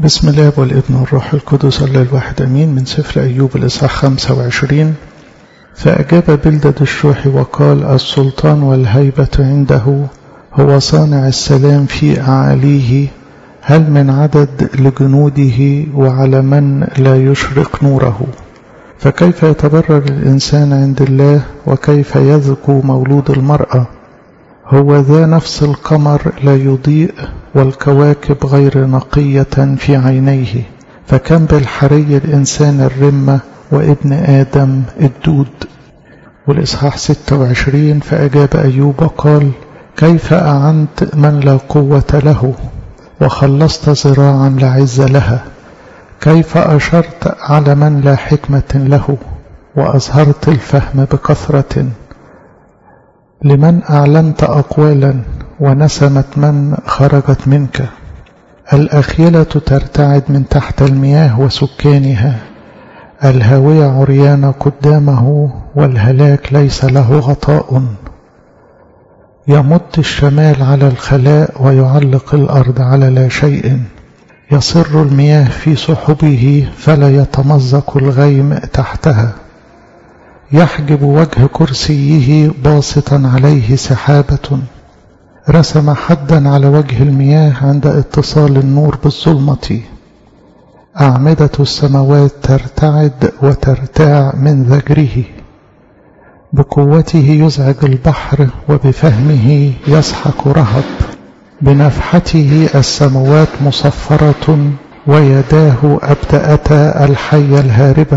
بسم الله والابن والروح القدس الله الواحد أمين من سفر أيوب الإصحاح 25 فأجاب بلدة الشوح وقال السلطان والهيبة عنده هو صانع السلام في أعاليه هل من عدد لجنوده وعلى من لا يشرق نوره فكيف يتبرر الإنسان عند الله وكيف يذكو مولود المرأة هو ذا نفس القمر لا يضيء والكواكب غير نقية في عينيه فكم بالحري الإنسان الرمة وابن آدم الدود والإصحاح 26 فأجاب أيوب قال كيف أعنت من لا قوة له وخلصت زراعا لا عز لها كيف أشرت على من لا حكمة له وأظهرت الفهم بكثرة لمن أعلنت أقوالا ونسمت من خرجت منك الأخيلة ترتعد من تحت المياه وسكانها الهاوية عريان قدامه والهلاك ليس له غطاء يمد الشمال على الخلاء ويعلق الأرض على لا شيء يصر المياه في سحبه فلا يتمزق الغيم تحتها يحجب وجه كرسيه باسطا عليه سحابة رسم حدا على وجه المياه عند اتصال النور بالظلمة أعمدة السماوات ترتعد وترتاع من ذجره بقوته يزعج البحر وبفهمه يسحق رهب بنفحته السماوات مصفرة ويداه أبدأتا الحية الهاربة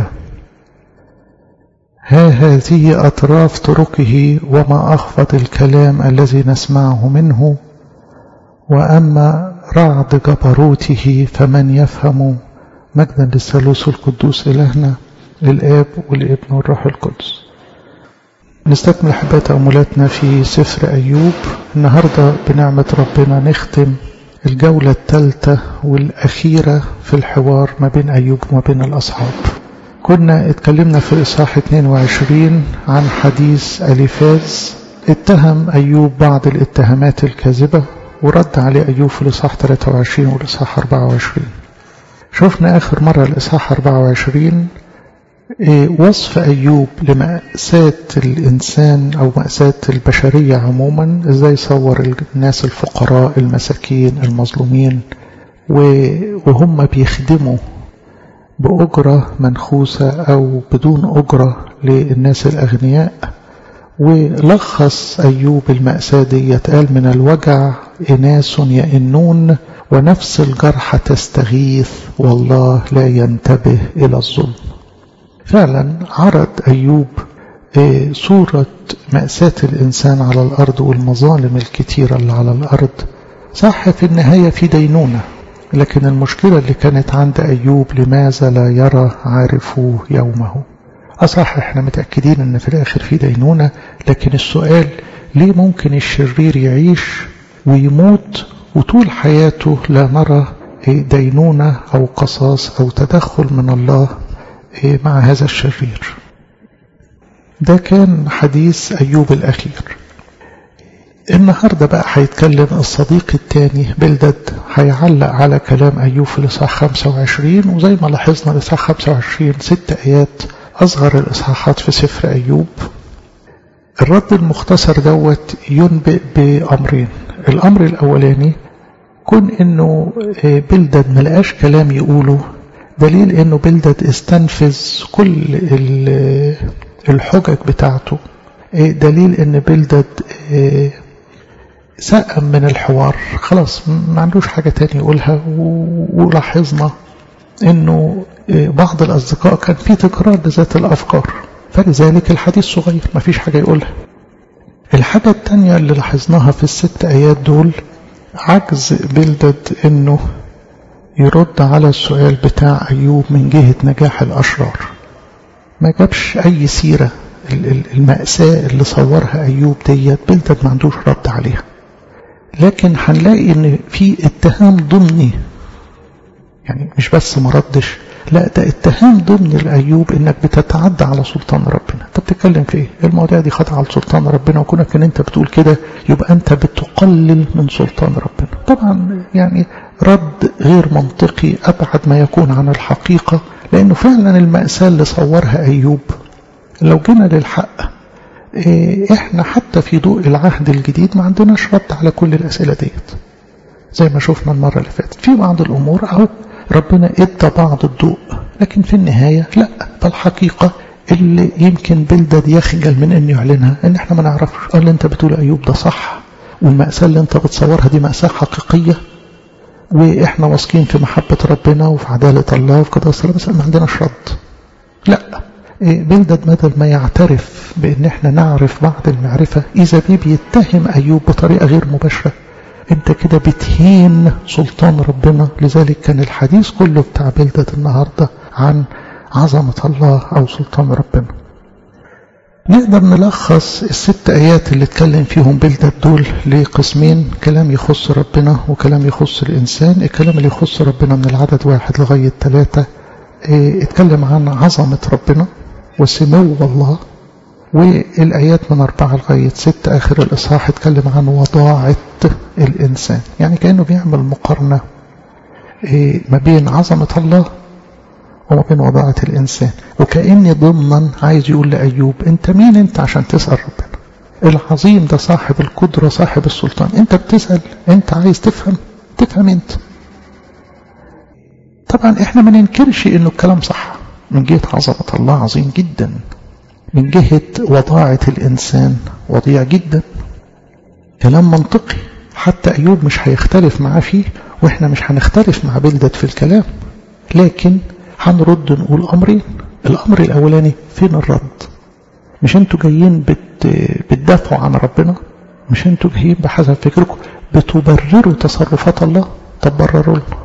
ها هذه أطراف طرقه وما أخفض الكلام الذي نسمعه منه وأما رعد جبروته فمن يفهم مجدا للثالوث القدوس إلهنا للآب والابن والروح القدس نستكمل أحباء تأملاتنا في سفر أيوب النهاردة بنعمة ربنا نختم الجولة الثالثة والأخيرة في الحوار ما بين أيوب وما بين الأصحاب كنا اتكلمنا في إصحاح 22 عن حديث أليفاز اتهم أيوب بعض الاتهامات الكاذبة ورد عليه أيوب في الإصحاح 23 والإصحاح 24 شفنا آخر مرة الإصحاح 24 وصف أيوب لمأساة الإنسان أو مأساة البشرية عموما إزاي صور الناس الفقراء المساكين المظلومين وهم بيخدموا بأجرة منخوسة أو بدون أجرة للناس الأغنياء ولخص أيوب المأساة دي قال من الوجع إناس يئنون ونفس الجرح تستغيث والله لا ينتبه إلى الظلم فعلا عرض أيوب صورة مأساة الإنسان على الأرض والمظالم الكتيرة اللي على الأرض صح في النهاية في دينونة لكن المشكلة اللي كانت عند أيوب لماذا لا يرى عارفه يومه أصح احنا متأكدين ان في الآخر في دينونة لكن السؤال ليه ممكن الشرير يعيش ويموت وطول حياته لا نرى دينونة أو قصاص أو تدخل من الله مع هذا الشرير ده كان حديث أيوب الأخير النهاردة بقى هيتكلم الصديق الثاني بلدد هيعلق على كلام أيوب في الإصحاح 25 وزي ما لاحظنا الإصحاح 25 ست آيات أصغر الإصحاحات في سفر أيوب الرد المختصر دوت ينبئ بأمرين الأمر الأولاني كون إنه بلدد ملقاش كلام يقوله دليل إنه بلدد استنفذ كل الحجج بتاعته دليل إن بلدد سقم من الحوار خلاص ما عندوش حاجة تاني يقولها ولاحظنا انه بعض الاصدقاء كان في تكرار لذات الافكار فلذلك الحديث صغير ما فيش حاجة يقولها الحاجة التانية اللي لاحظناها في الست ايات دول عجز بلدد انه يرد على السؤال بتاع ايوب من جهة نجاح الاشرار ما جابش اي سيرة المأساة اللي صورها أيوب ديت بلدد ما عندوش رد عليها لكن هنلاقي ان في اتهام ضمني يعني مش بس ما ردش لا ده اتهام ضمن الأيوب انك بتتعدى على سلطان ربنا انت بتتكلم في ايه المواضيع دي خاضعه لسلطان ربنا وكونك ان انت بتقول كده يبقى انت بتقلل من سلطان ربنا طبعا يعني رد غير منطقي أبعد ما يكون عن الحقيقة لأنه فعلا المأساة اللي صورها أيوب لو جينا للحق إحنا حتى في ضوء العهد الجديد ما عندناش رد على كل الأسئلة ديت زي ما شفنا المرة اللي فاتت في بعض الأمور أهو ربنا ادى بعض الضوء لكن في النهاية لا فالحقيقة اللي يمكن بلدد يخجل من أن يعلنها أن احنا ما نعرفش قال اللي انت بتقول أيوب ده صح والمأساة اللي انت بتصورها دي مأساة حقيقية واحنا واثقين في محبة ربنا وفي عدالة الله وفي قضاء الصلاة بس ما عندناش رد لا بلدد بدل ما يعترف بأن احنا نعرف بعض المعرفة إذا بيه بيتهم أيوب بطريقة غير مباشرة انت كده بتهين سلطان ربنا لذلك كان الحديث كله بتاع بلدة النهاردة عن عظمة الله أو سلطان ربنا نقدر نلخص الست آيات اللي اتكلم فيهم بلدة دول لقسمين كلام يخص ربنا وكلام يخص الإنسان الكلام اللي يخص ربنا من العدد واحد لغاية ثلاثة اه اتكلم عن عظمة ربنا وسمو الله والآيات من أربعة لغاية ست آخر الإصحاح اتكلم عن وضاعة الإنسان يعني كأنه بيعمل مقارنة اه ما بين عظمة الله وما بين وضاعة الإنسان وكأني ضمنا عايز يقول لأيوب أنت مين أنت عشان تسأل ربنا العظيم ده صاحب القدرة صاحب السلطان أنت بتسأل أنت عايز تفهم تفهم أنت طبعا احنا ما ننكرش انه الكلام صح من جهة عظمة الله عظيم جدا من جهة وضاعة الإنسان وضيع جدا كلام منطقي حتى أيوب مش هيختلف معاه فيه وإحنا مش هنختلف مع بلدة في الكلام لكن هنرد نقول أمرين الأمر الأولاني فين الرد مش انتوا جايين بت... بتدافعوا عن ربنا مش انتوا جايين بحسب فكركم بتبرروا تصرفات الله طب برروا لنا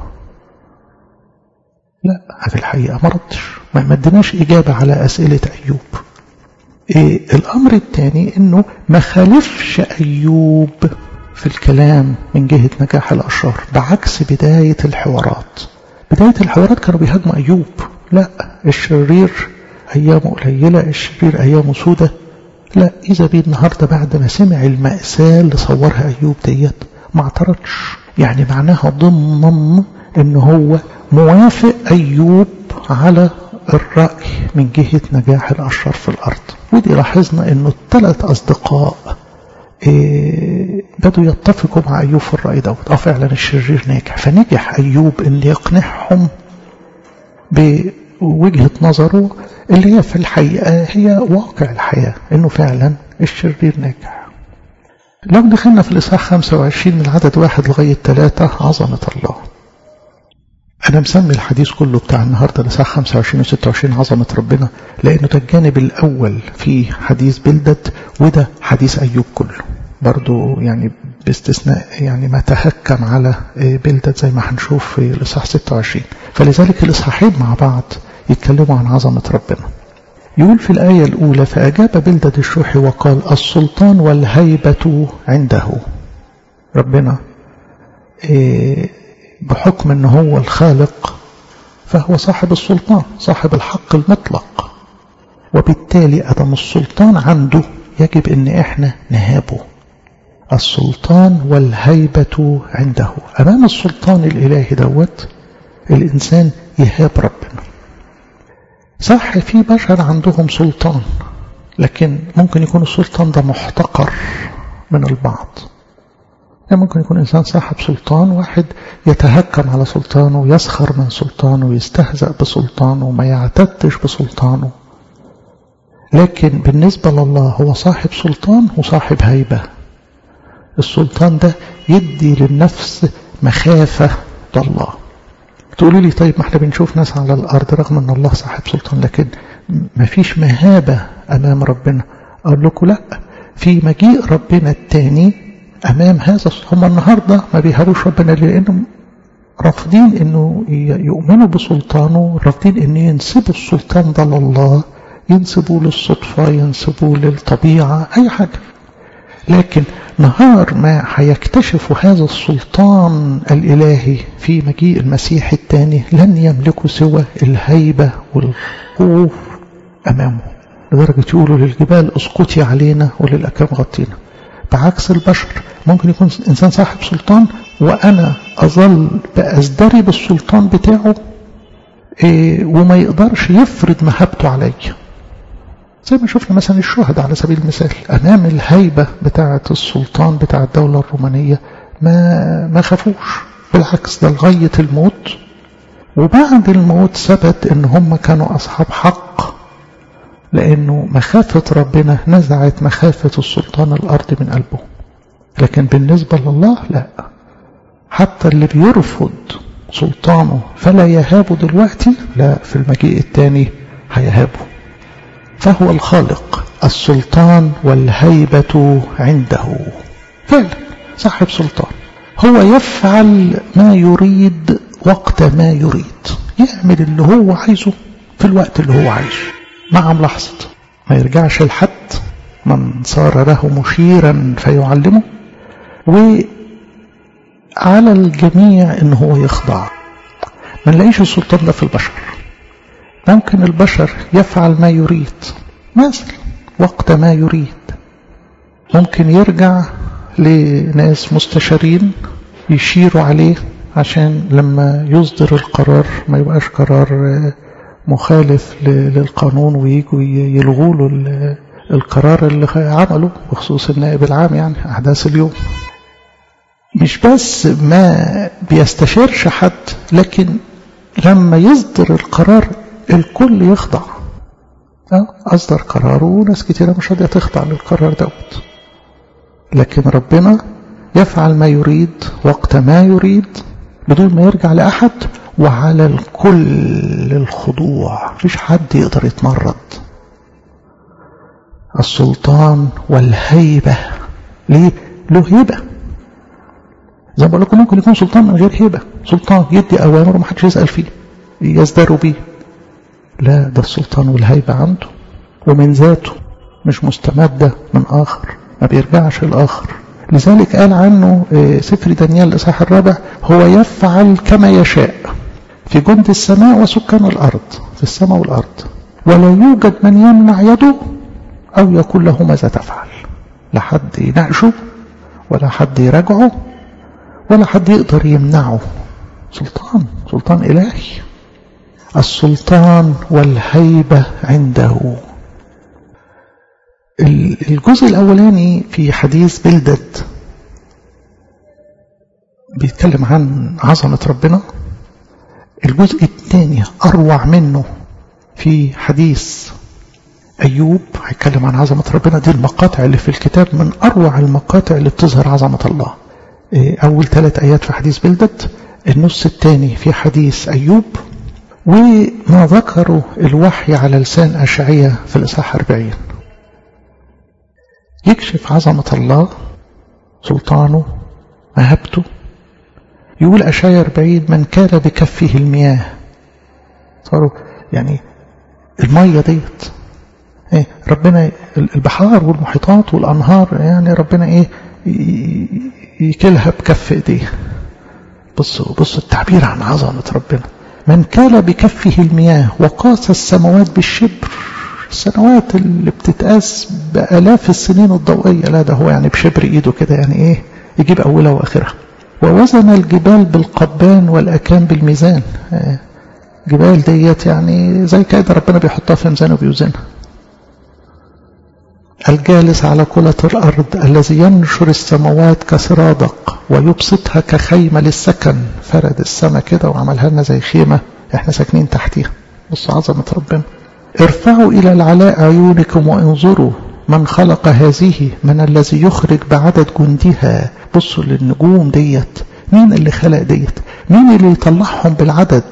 لا في الحقيقة ما ردش ما اديناش إجابة على أسئلة أيوب إيه الأمر الثاني إنه ما خالفش أيوب في الكلام من جهة نجاح الأشرار بعكس بداية الحوارات بداية الحوارات كانوا بيهاجموا أيوب لا الشرير أيامه قليلة الشرير أيامه سودة لا إذا بيه النهاردة بعد ما سمع المأساة اللي صورها أيوب ديت ما اعترضش يعني معناها ضمن إن هو موافق أيوب على الرأي من جهة نجاح الأشرار في الأرض ودي لاحظنا أنه الثلاث أصدقاء إيه بدوا يتفقوا مع أيوب في الرأي دوت اه فعلا الشرير ناجح فنجح أيوب أن يقنعهم بوجهة نظره اللي هي في الحقيقة هي واقع الحياة أنه فعلا الشرير ناجح لو دخلنا في الإصحاح 25 من عدد واحد لغاية ثلاثة عظمة الله أنا مسمي الحديث كله بتاع النهاردة لساعة 25 و 26 عظمة ربنا لأنه ده الجانب الأول في حديث بلدد وده حديث أيوب كله برضو يعني باستثناء يعني ما تهكم على بلدد زي ما هنشوف في الإصحاح 26 فلذلك الإصحاحين مع بعض يتكلموا عن عظمة ربنا يقول في الآية الأولى فأجاب بلدد الشوحي وقال السلطان والهيبة عنده ربنا إيه بحكم ان هو الخالق فهو صاحب السلطان صاحب الحق المطلق وبالتالي ادم السلطان عنده يجب ان احنا نهابه السلطان والهيبة عنده امام السلطان الالهي دوت الانسان يهاب ربنا صح في بشر عندهم سلطان لكن ممكن يكون السلطان ده محتقر من البعض يعني ممكن يكون إنسان صاحب سلطان واحد يتهكم على سلطانه يسخر من سلطانه يستهزأ بسلطانه وما يعتدش بسلطانه لكن بالنسبة لله هو صاحب سلطان وصاحب هيبة السلطان ده يدي للنفس مخافة الله تقولي لي طيب ما احنا بنشوف ناس على الأرض رغم أن الله صاحب سلطان لكن ما فيش مهابة أمام ربنا أقول لكم لا في مجيء ربنا التاني أمام هذا هم النهاردة ما بيهابوش ربنا لأنهم رافضين أنه يؤمنوا بسلطانه رافضين أن ينسبوا السلطان ده لله ينسبوا للصدفة ينسبوا للطبيعة أي حاجة لكن نهار ما هيكتشفوا هذا السلطان الإلهي في مجيء المسيح الثاني لن يملكوا سوى الهيبة والخوف أمامه لدرجة يقولوا للجبال اسقطي علينا وللأكام غطينا بعكس البشر ممكن يكون إنسان صاحب سلطان وأنا أظل بأزدري بالسلطان بتاعه إيه وما يقدرش يفرض مهابته عليا زي ما شفنا مثلا الشهداء على سبيل المثال أمام الهيبة بتاعة السلطان بتاع الدولة الرومانية ما ما خافوش بالعكس ده لغاية الموت وبعد الموت ثبت ان هم كانوا اصحاب حق لانه مخافة ربنا نزعت مخافة السلطان الارض من قلبه لكن بالنسبة لله لا حتى اللي بيرفض سلطانه فلا يهابه دلوقتي لا في المجيء الثاني هيهابه فهو الخالق السلطان والهيبة عنده فعلا صاحب سلطان هو يفعل ما يريد وقت ما يريد يعمل اللي هو عايزه في الوقت اللي هو عايزه مع ملاحظة ما يرجعش لحد من صار له مشيرا فيعلمه وعلى الجميع ان هو يخضع ما نلاقيش السلطان ده في البشر ممكن البشر يفعل ما يريد مثلا وقت ما يريد ممكن يرجع لناس مستشارين يشيروا عليه عشان لما يصدر القرار ما يبقاش قرار مخالف للقانون ويجوا يلغوا له القرار اللي عمله بخصوص النائب العام يعني أحداث اليوم مش بس ما بيستشيرش حد لكن لما يصدر القرار الكل يخضع أصدر قراره وناس كتيرة مش راضية تخضع للقرار دوت لكن ربنا يفعل ما يريد وقت ما يريد بدون ما يرجع لأحد وعلى الكل الخضوع مفيش حد يقدر يتمرد السلطان والهيبة ليه؟ له هيبة زي ما بقول لكم ممكن يكون سلطان من غير هيبة سلطان يدي أوامر ومحدش يسأل فيه يزدروا بيه لا ده السلطان والهيبة عنده ومن ذاته مش مستمدة من آخر ما بيرجعش الآخر لذلك قال عنه سفر دانيال الإصحاح الرابع هو يفعل كما يشاء في جند السماء وسكان الأرض في السماء والأرض ولا يوجد من يمنع يده أو يقول له ماذا تفعل لا حد يناقشه ولا حد يراجعه ولا حد يقدر يمنعه سلطان سلطان إلهي السلطان والهيبة عنده الجزء الأولاني في حديث بلدد بيتكلم عن عظمة ربنا الجزء الثاني أروع منه في حديث أيوب هيتكلم عن عظمة ربنا دي المقاطع اللي في الكتاب من أروع المقاطع اللي بتظهر عظمة الله أول ثلاث آيات في حديث بلدد النص الثاني في حديث أيوب وما ذكره الوحي على لسان أشعية في الإصحاح 40 يكشف عظمة الله سلطانه مهبته يقول أشعية 40 من كان بكفه المياه صاروا يعني المية ديت إيه ربنا البحار والمحيطات والأنهار يعني ربنا إيه يكلها بكف إيديه بصوا بصوا التعبير عن عظمة ربنا من كال بكفه المياه وقاس السماوات بالشبر السنوات اللي بتتقاس بآلاف السنين الضوئية لا ده هو يعني بشبر ايده كده يعني ايه يجيب أولها وآخرها ووزن الجبال بالقبان والأكام بالميزان جبال ديت يعني زي كده ربنا بيحطها في ميزان وبيوزنها الجالس على كلة الأرض الذي ينشر السماوات كسرادق ويبسطها كخيمة للسكن فرد السماء كده وعملها لنا زي خيمة احنا ساكنين تحتيها بص عظمة ربنا ارفعوا إلى العلاء عيونكم وانظروا من خلق هذه من الذي يخرج بعدد جندها بصوا للنجوم ديت مين اللي خلق ديت مين اللي يطلعهم بالعدد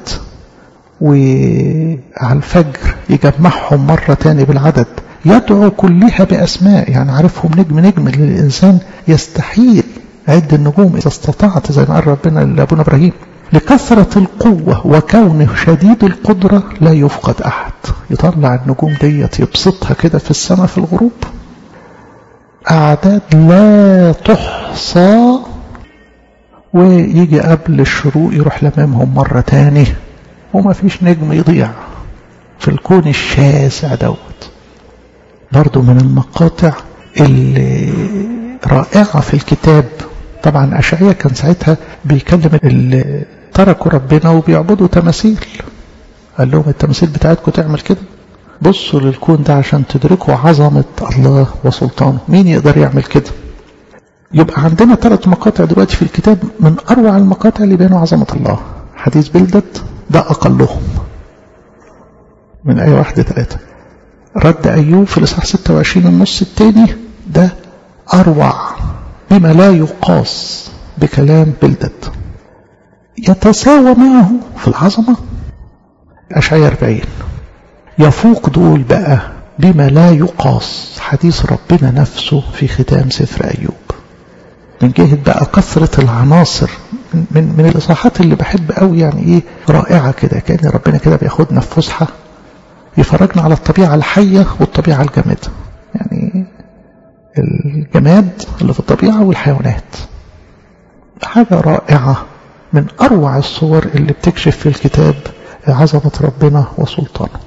وعلى الفجر يجمعهم مرة تاني بالعدد يدعو كلها بأسماء يعني عارفهم نجم نجم للإنسان يستحيل عد النجوم إذا استطعت زي ما قال ربنا لأبونا إبراهيم لكثرة القوة وكونه شديد القدرة لا يفقد أحد يطلع النجوم ديت يبسطها كده في السماء في الغروب أعداد لا تحصى ويجي قبل الشروق يروح لمامهم مرة تاني وما فيش نجم يضيع في الكون الشاسع دوت برضو من المقاطع اللي رائعة في الكتاب طبعا أشعية كان ساعتها بيكلم اللي تركوا ربنا وبيعبدوا تماثيل قال لهم التماثيل بتاعتكم تعمل كده بصوا للكون ده عشان تدركوا عظمة الله وسلطانه مين يقدر يعمل كده يبقى عندنا ثلاث مقاطع دلوقتي في الكتاب من أروع المقاطع اللي بينوا عظمة الله حديث بلدت ده أقلهم من أي واحدة ثلاثة رد أيوب في الإصحاح 26 النص الثاني ده أروع بما لا يقاس بكلام بلدت يتساوى معه في العظمة أشعية 40 يفوق دول بقى بما لا يقاس حديث ربنا نفسه في ختام سفر أيوب من جهة بقى كثرة العناصر من من الإصحاحات اللي بحب قوي يعني إيه رائعة كده كأن ربنا كده بياخدنا في فسحة يفرجنا على الطبيعة الحية والطبيعة الجامدة يعني الجماد اللي في الطبيعة والحيوانات حاجة رائعة من أروع الصور اللي بتكشف في الكتاب عظمة ربنا وسلطانه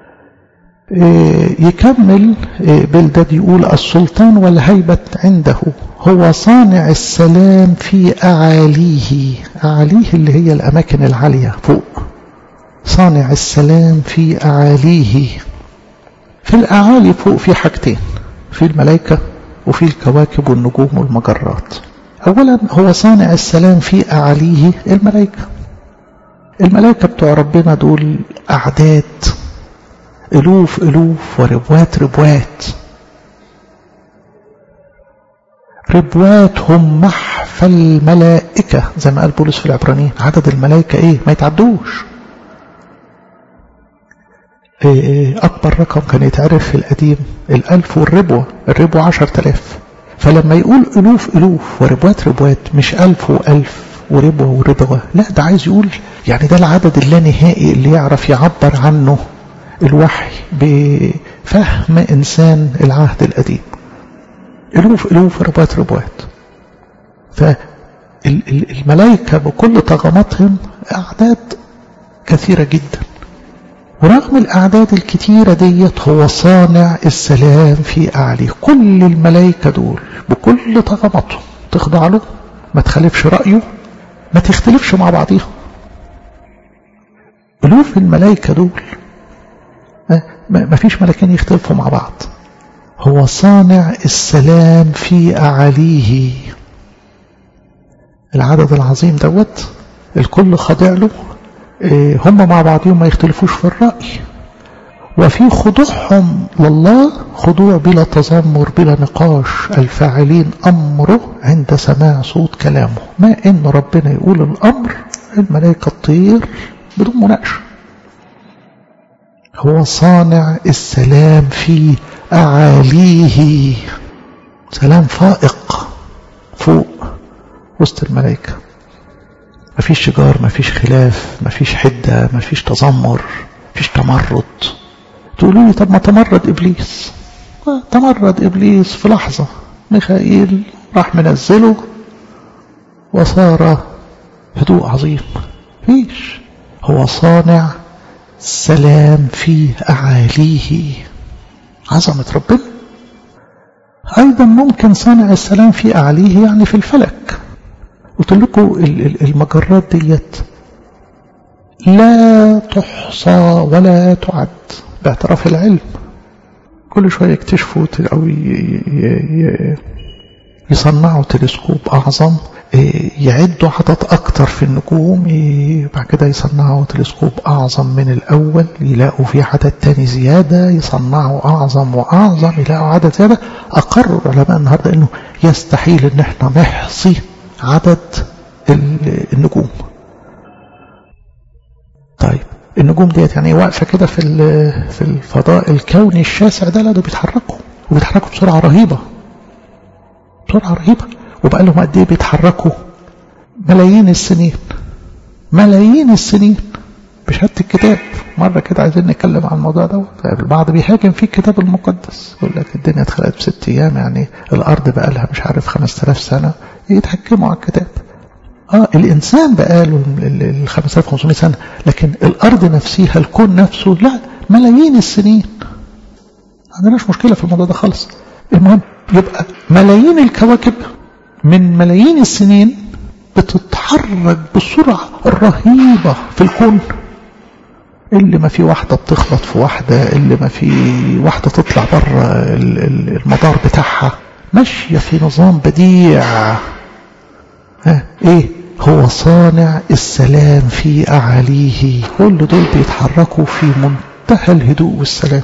يكمل بلداد يقول السلطان والهيبة عنده هو صانع السلام في أعاليه أعاليه اللي هي الأماكن العالية فوق صانع السلام في أعاليه في الأعالي فوق في حاجتين في الملائكة وفي الكواكب والنجوم والمجرات أولا هو صانع السلام في أعاليه الملائكة الملائكة بتوع ربنا دول أعداد ألوف ألوف وربوات ربوات ربوات هم محفل ملائكة زي ما قال بولس في العبرانيين عدد الملائكة ايه ما يتعدوش إيه أكبر رقم كان يتعرف في القديم الألف والربوة الربوة عشر تلاف فلما يقول ألوف ألوف وربوات ربوات مش ألف وألف وربوة وربوة لا ده عايز يقول يعني ده العدد اللانهائي اللي يعرف يعبر عنه الوحي بفهم إنسان العهد القديم ألوف ألوف ربوات ربوات فالملائكة بكل طغماتهم أعداد كثيرة جدا ورغم الأعداد الكتيرة ديت هو صانع السلام في أعليه كل الملائكة دول بكل طغماتهم تخضع له ما تخالفش رأيه ما تختلفش مع بعضيها ألوف الملائكة دول ما فيش ملكين يختلفوا مع بعض هو صانع السلام في أعاليه العدد العظيم دوت الكل خاضع له هم مع بعضهم ما يختلفوش في الرأي وفي خضوعهم لله خضوع بلا تذمر بلا نقاش الفاعلين أمره عند سماع صوت كلامه ما إن ربنا يقول الأمر الملائكة تطير بدون مناقشة هو صانع السلام في أعاليه سلام فائق فوق وسط الملائكة مفيش شجار مفيش خلاف مفيش حدة مفيش تذمر مفيش تمرد تقولوا لي طب ما تمرد إبليس تمرد إبليس في لحظة ميخائيل راح منزله وصار هدوء عظيم فيش هو صانع سلام في أعاليه عظمة ربنا أيضا ممكن صانع السلام في أعاليه يعني في الفلك قلت لكم المجرات ديت لا تحصى ولا تعد باعتراف العلم كل شوية يكتشفوا أو يصنعوا تلسكوب أعظم يعدوا عدد أكتر في النجوم بعد كده يصنعوا تلسكوب أعظم من الأول يلاقوا فيه عدد تاني زيادة يصنعوا أعظم وأعظم يلاقوا عدد زيادة أقروا العلماء النهاردة أنه يستحيل أن احنا نحصي عدد النجوم طيب النجوم ديت يعني واقفة كده في في الفضاء الكوني الشاسع ده لا ده بيتحركوا وبيتحركوا بسرعة رهيبة بسرعة رهيبة وبقى لهم قد ايه بيتحركوا ملايين السنين ملايين السنين بشهادة الكتاب مرة كده عايزين نتكلم عن الموضوع ده البعض بيهاجم فيه الكتاب المقدس يقول لك الدنيا اتخلقت بست أيام يعني الأرض بقى لها مش عارف 5000 سنة يتحكموا على الكتاب اه الإنسان بقى له ال 5500 سنة لكن الأرض نفسها الكون نفسه لا ملايين السنين ما عندناش مشكلة في الموضوع ده خالص المهم يبقى ملايين الكواكب من ملايين السنين بتتحرك بسرعة رهيبة في الكون اللي ما في واحدة بتخبط في واحدة اللي ما في واحدة تطلع بره المدار بتاعها ماشية في نظام بديع ها ايه هو صانع السلام في أعاليه كل دول بيتحركوا في منتهى الهدوء والسلام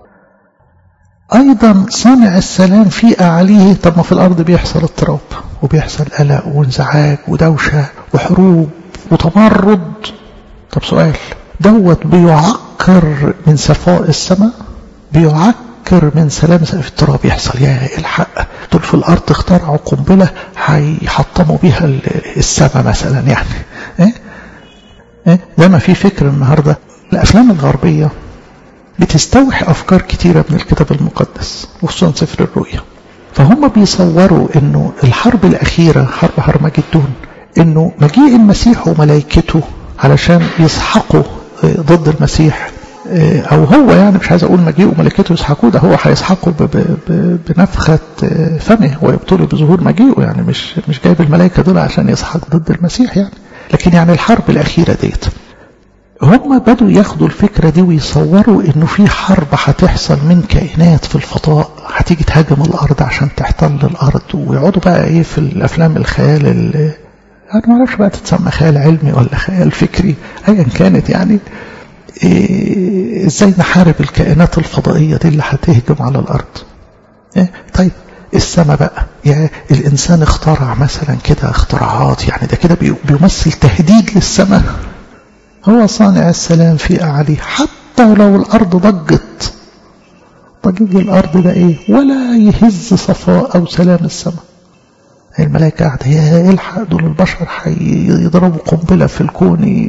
أيضا صانع السلام في أعاليه طب ما في الأرض بيحصل اضطراب وبيحصل قلق وانزعاج ودوشة وحروب وتمرد طب سؤال دوت بيعكر من صفاء السماء بيعكر من سلام في اضطراب يحصل يا الحق دول في الأرض اخترعوا قنبلة هيحطموا بيها السماء مثلا يعني ايه ايه زي ما في فكر النهارده الأفلام الغربية بتستوحي أفكار كتيرة من الكتاب المقدس وخصوصا سفر الرؤيا فهم بيصوروا انه الحرب الأخيرة حرب هرمجدون انه مجيء المسيح وملائكته علشان يسحقوا ضد المسيح او هو يعني مش عايز اقول مجيء وملائكته يسحقوه ده هو هيسحقه بنفخة فمه ويبطل بظهور مجيئه يعني مش مش جايب الملائكة دول عشان يسحق ضد المسيح يعني لكن يعني الحرب الأخيرة ديت هم بدوا ياخدوا الفكرة دي ويصوروا انه في حرب هتحصل من كائنات في الفضاء هتيجي تهاجم الارض عشان تحتل الارض ويقعدوا بقى ايه في الافلام الخيال اللي انا ما اعرفش بقى تتسمى خيال علمي ولا خيال فكري ايا كانت يعني إيه ازاي نحارب الكائنات الفضائية دي اللي هتهجم على الارض إيه طيب السماء بقى يعني الانسان اخترع مثلا كده اختراعات يعني ده كده بيمثل تهديد للسماء هو صانع السلام في أعليه حتى لو الأرض ضجت ضجيج الأرض ده إيه ولا يهز صفاء أو سلام السماء الملائكة قاعدة يا الحق دول البشر هيضربوا قنبلة في الكون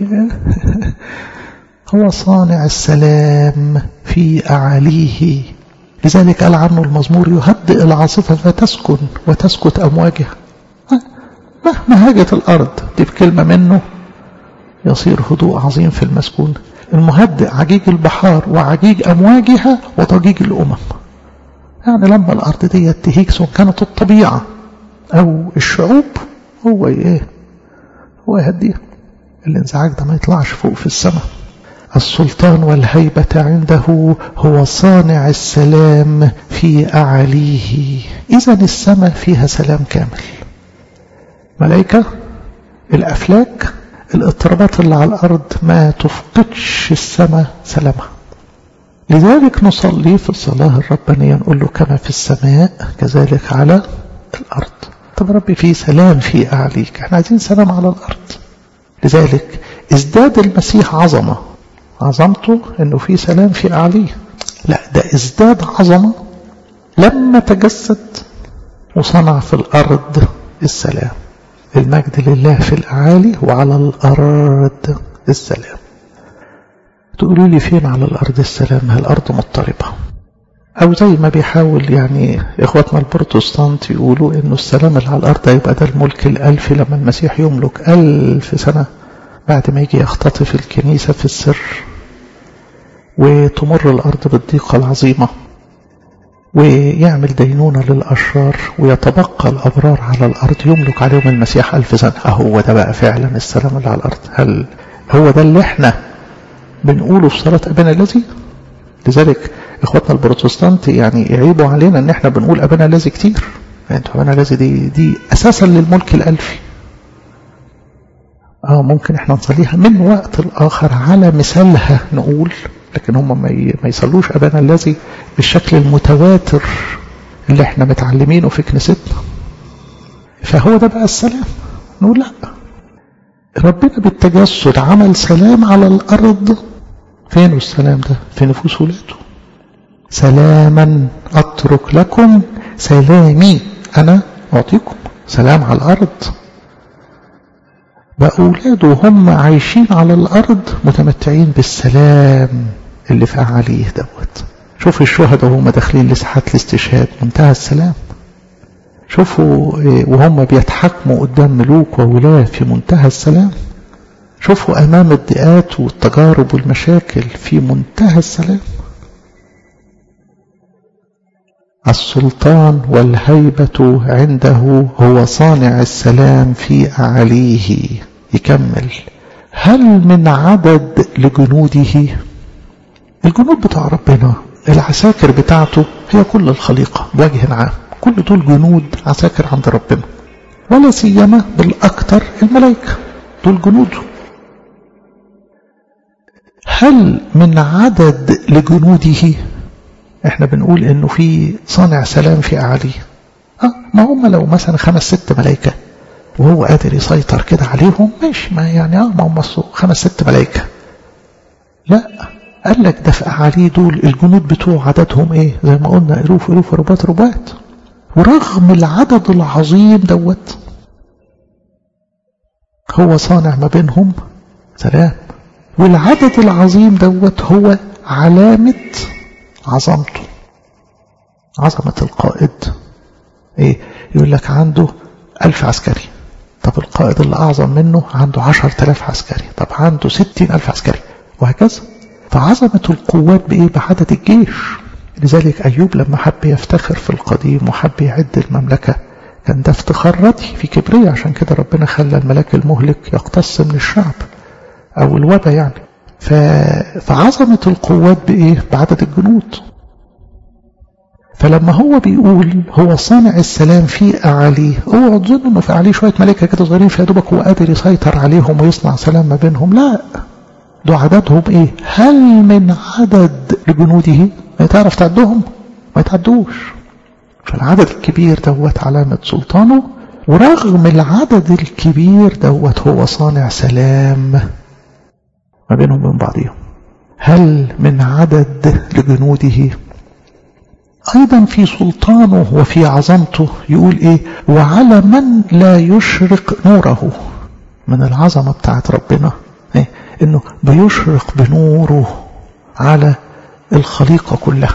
هو صانع السلام في أعاليه لذلك قال عنه المزمور يهدئ العاصفة فتسكن وتسكت أمواجها مهما هاجت الأرض دي بكلمة منه يصير هدوء عظيم في المسكون المهدئ عجيج البحار وعجيج أمواجها وضجيج الأمم يعني لما الأرض دي تهيج سواء كانت الطبيعة أو الشعوب هو إيه هو يهديها الانزعاج ده ما يطلعش فوق في السماء السلطان والهيبة عنده هو صانع السلام في أعاليه إذا السماء فيها سلام كامل ملائكة الأفلاك الاضطرابات اللي على الأرض ما تفقدش السماء سلامها لذلك نصلي في الصلاة الربانية نقول له كما في السماء كذلك على الأرض طب ربي في سلام في أعليك احنا عايزين سلام على الأرض لذلك ازداد المسيح عظمة عظمته انه في سلام في أعليه لا ده ازداد عظمة لما تجسد وصنع في الأرض السلام المجد لله في الأعالي وعلى الأرض السلام تقولوا لي فين على الأرض السلام الأرض مضطربة أو زي ما بيحاول يعني إخواتنا البروتستانت يقولوا إنه السلام اللي على الأرض هيبقى ده الملك الألفي لما المسيح يملك ألف سنة بعد ما يجي يختطف الكنيسة في السر وتمر الأرض بالضيقة العظيمة ويعمل دينونة للأشرار ويتبقى الأبرار على الأرض يملك عليهم المسيح ألف سنة أهو ده بقى فعلا السلام اللي على الأرض هل هو ده اللي احنا بنقوله في صلاة أبانا الذي لذلك إخواتنا البروتستانت يعني يعيبوا علينا إن احنا بنقول أبانا الذي كتير انتوا أبانا الذي دي, دي أساسا للملك الألفي اه ممكن احنا نصليها من وقت الآخر على مثالها نقول لكن هم ما يصلوش أبانا الذي بالشكل المتواتر اللي احنا متعلمينه في كنيستنا فهو ده بقى السلام نقول لا ربنا بالتجسد عمل سلام على الأرض فين السلام ده في نفوس ولاده سلاما أترك لكم سلامي أنا أعطيكم سلام على الأرض بقى أولاده هم عايشين على الأرض متمتعين بالسلام اللي في أعاليه دوت شوف الشهداء وهم داخلين لساحات الاستشهاد منتهى السلام شوفوا وهم بيتحكموا قدام ملوك وولاة في منتهى السلام شوفوا أمام الضيقات والتجارب والمشاكل في منتهى السلام السلطان والهيبة عنده هو صانع السلام في أعليه يكمل هل من عدد لجنوده الجنود بتاع ربنا العساكر بتاعته هي كل الخليقة بوجه عام كل دول جنود عساكر عند ربنا ولا سيما بالأكثر الملائكة دول جنوده هل من عدد لجنوده احنا بنقول انه في صانع سلام في اعاليه اه ما هم لو مثلا خمس ست ملائكة وهو قادر يسيطر كده عليهم ماشي ما يعني اه ما هم خمس ست ملائكة لا قال لك ده في اعاليه دول الجنود بتوع عددهم ايه زي ما قلنا الوف الوف ربات ربات ورغم العدد العظيم دوت هو صانع ما بينهم سلام والعدد العظيم دوت هو علامة عظمته عظمة القائد ايه يقول لك عنده ألف عسكري طب القائد اللي أعظم منه عنده عشر تلاف عسكري طب عنده ستين ألف عسكري وهكذا فعظمة القوات بإيه بعدد الجيش لذلك أيوب لما حب يفتخر في القديم وحب يعد المملكة كان ده افتخار ردي في كبرية عشان كده ربنا خلى الملاك المهلك يقتص من الشعب أو الوبا يعني ف... فعظمة القوات بإيه بعدد الجنود فلما هو بيقول هو صانع السلام في أعاليه اوعى تظن انه في أعاليه شوية ملائكة كده صغيرين في دوبك هو قادر يسيطر عليهم ويصنع سلام ما بينهم لا دول عددهم ايه هل من عدد لجنوده ما تعرف تعدهم ما يتعدوش فالعدد الكبير دوت علامة سلطانه ورغم العدد الكبير دوت هو صانع سلام ما بينهم وبين بعضهم هل من عدد لجنوده أيضا في سلطانه وفي عظمته يقول إيه وعلى من لا يشرق نوره من العظمة بتاعت ربنا إيه؟ إنه بيشرق بنوره على الخليقة كلها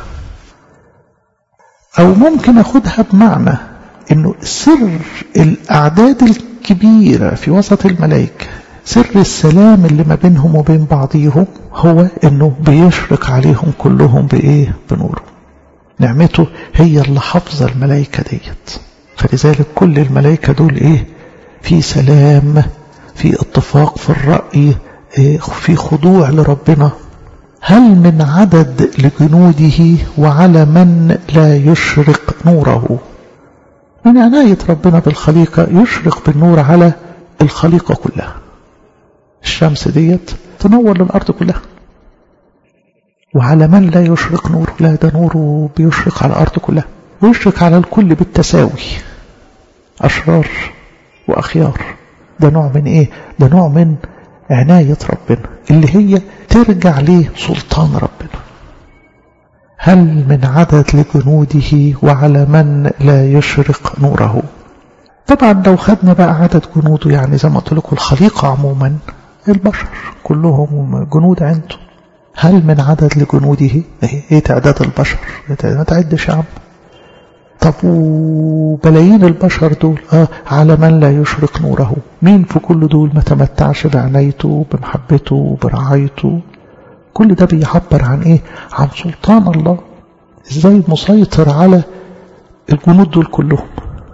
أو ممكن أخدها بمعنى إنه سر الأعداد الكبيرة في وسط الملائكة سر السلام اللي ما بينهم وبين بعضيهم هو إنه بيشرق عليهم كلهم بإيه بنوره نعمته هي اللي حافظة الملائكة ديت فلذلك كل الملائكة دول إيه في سلام في اتفاق في الرأي إيه في خضوع لربنا هل من عدد لجنوده وعلى من لا يشرق نوره من عناية ربنا بالخليقة يشرق بالنور على الخليقة كلها الشمس ديت تنور للأرض كلها وعلى من لا يشرق نوره لا ده نوره بيشرق على الأرض كلها ويشرق على الكل بالتساوي أشرار وأخيار ده نوع من إيه ده نوع من عناية ربنا اللي هي ترجع ليه سلطان ربنا هل من عدد لجنوده وعلى من لا يشرق نوره طبعا لو خدنا بقى عدد جنوده يعني زي ما قلت لكم الخليقة عموما البشر كلهم جنود عنده هل من عدد لجنوده ايه تعداد البشر ما تعدش يا عم طب وبلايين البشر دول آه على من لا يشرق نوره مين في كل دول ما تمتعش بعنايته بمحبته برعايته كل ده بيعبر عن ايه عن سلطان الله ازاي مسيطر على الجنود دول كلهم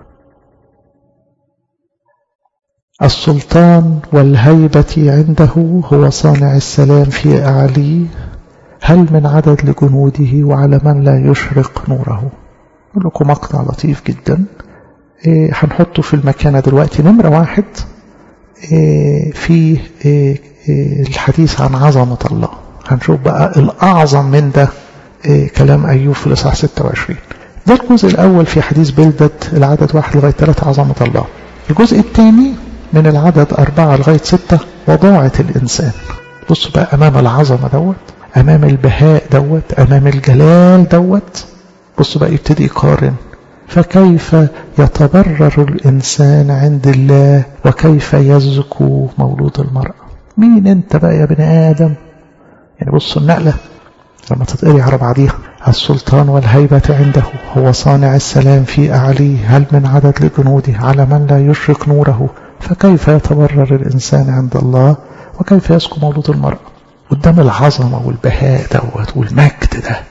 السلطان والهيبة عنده هو صانع السلام في أعليه هل من عدد لجنوده وعلى من لا يشرق نوره أقول لكم مقطع لطيف جدا إيه هنحطه في المكانة دلوقتي نمرة واحد إيه في إيه الحديث عن عظمة الله هنشوف بقى الأعظم من ده كلام أيوب في الإصحاح 26 ده الجزء الأول في حديث بلدت العدد واحد لغاية ثلاثة عظمة الله الجزء الثاني من العدد أربعة لغاية ستة وضاعة الإنسان بص بقى أمام العظمة دوت أمام البهاء دوت أمام الجلال دوت بص بقى يبتدي يقارن فكيف يتبرر الإنسان عند الله وكيف يزكو مولود المرأة مين انت بقى يا بني آدم يعني بص النقلة لما تتقري على بعضيها السلطان والهيبة عنده هو صانع السلام في أعليه هل من عدد لجنوده على من لا يشرق نوره فكيف يتبرر الإنسان عند الله وكيف يسكو مولود المرأة قدام العظمة والبهاء دوت والمجد ده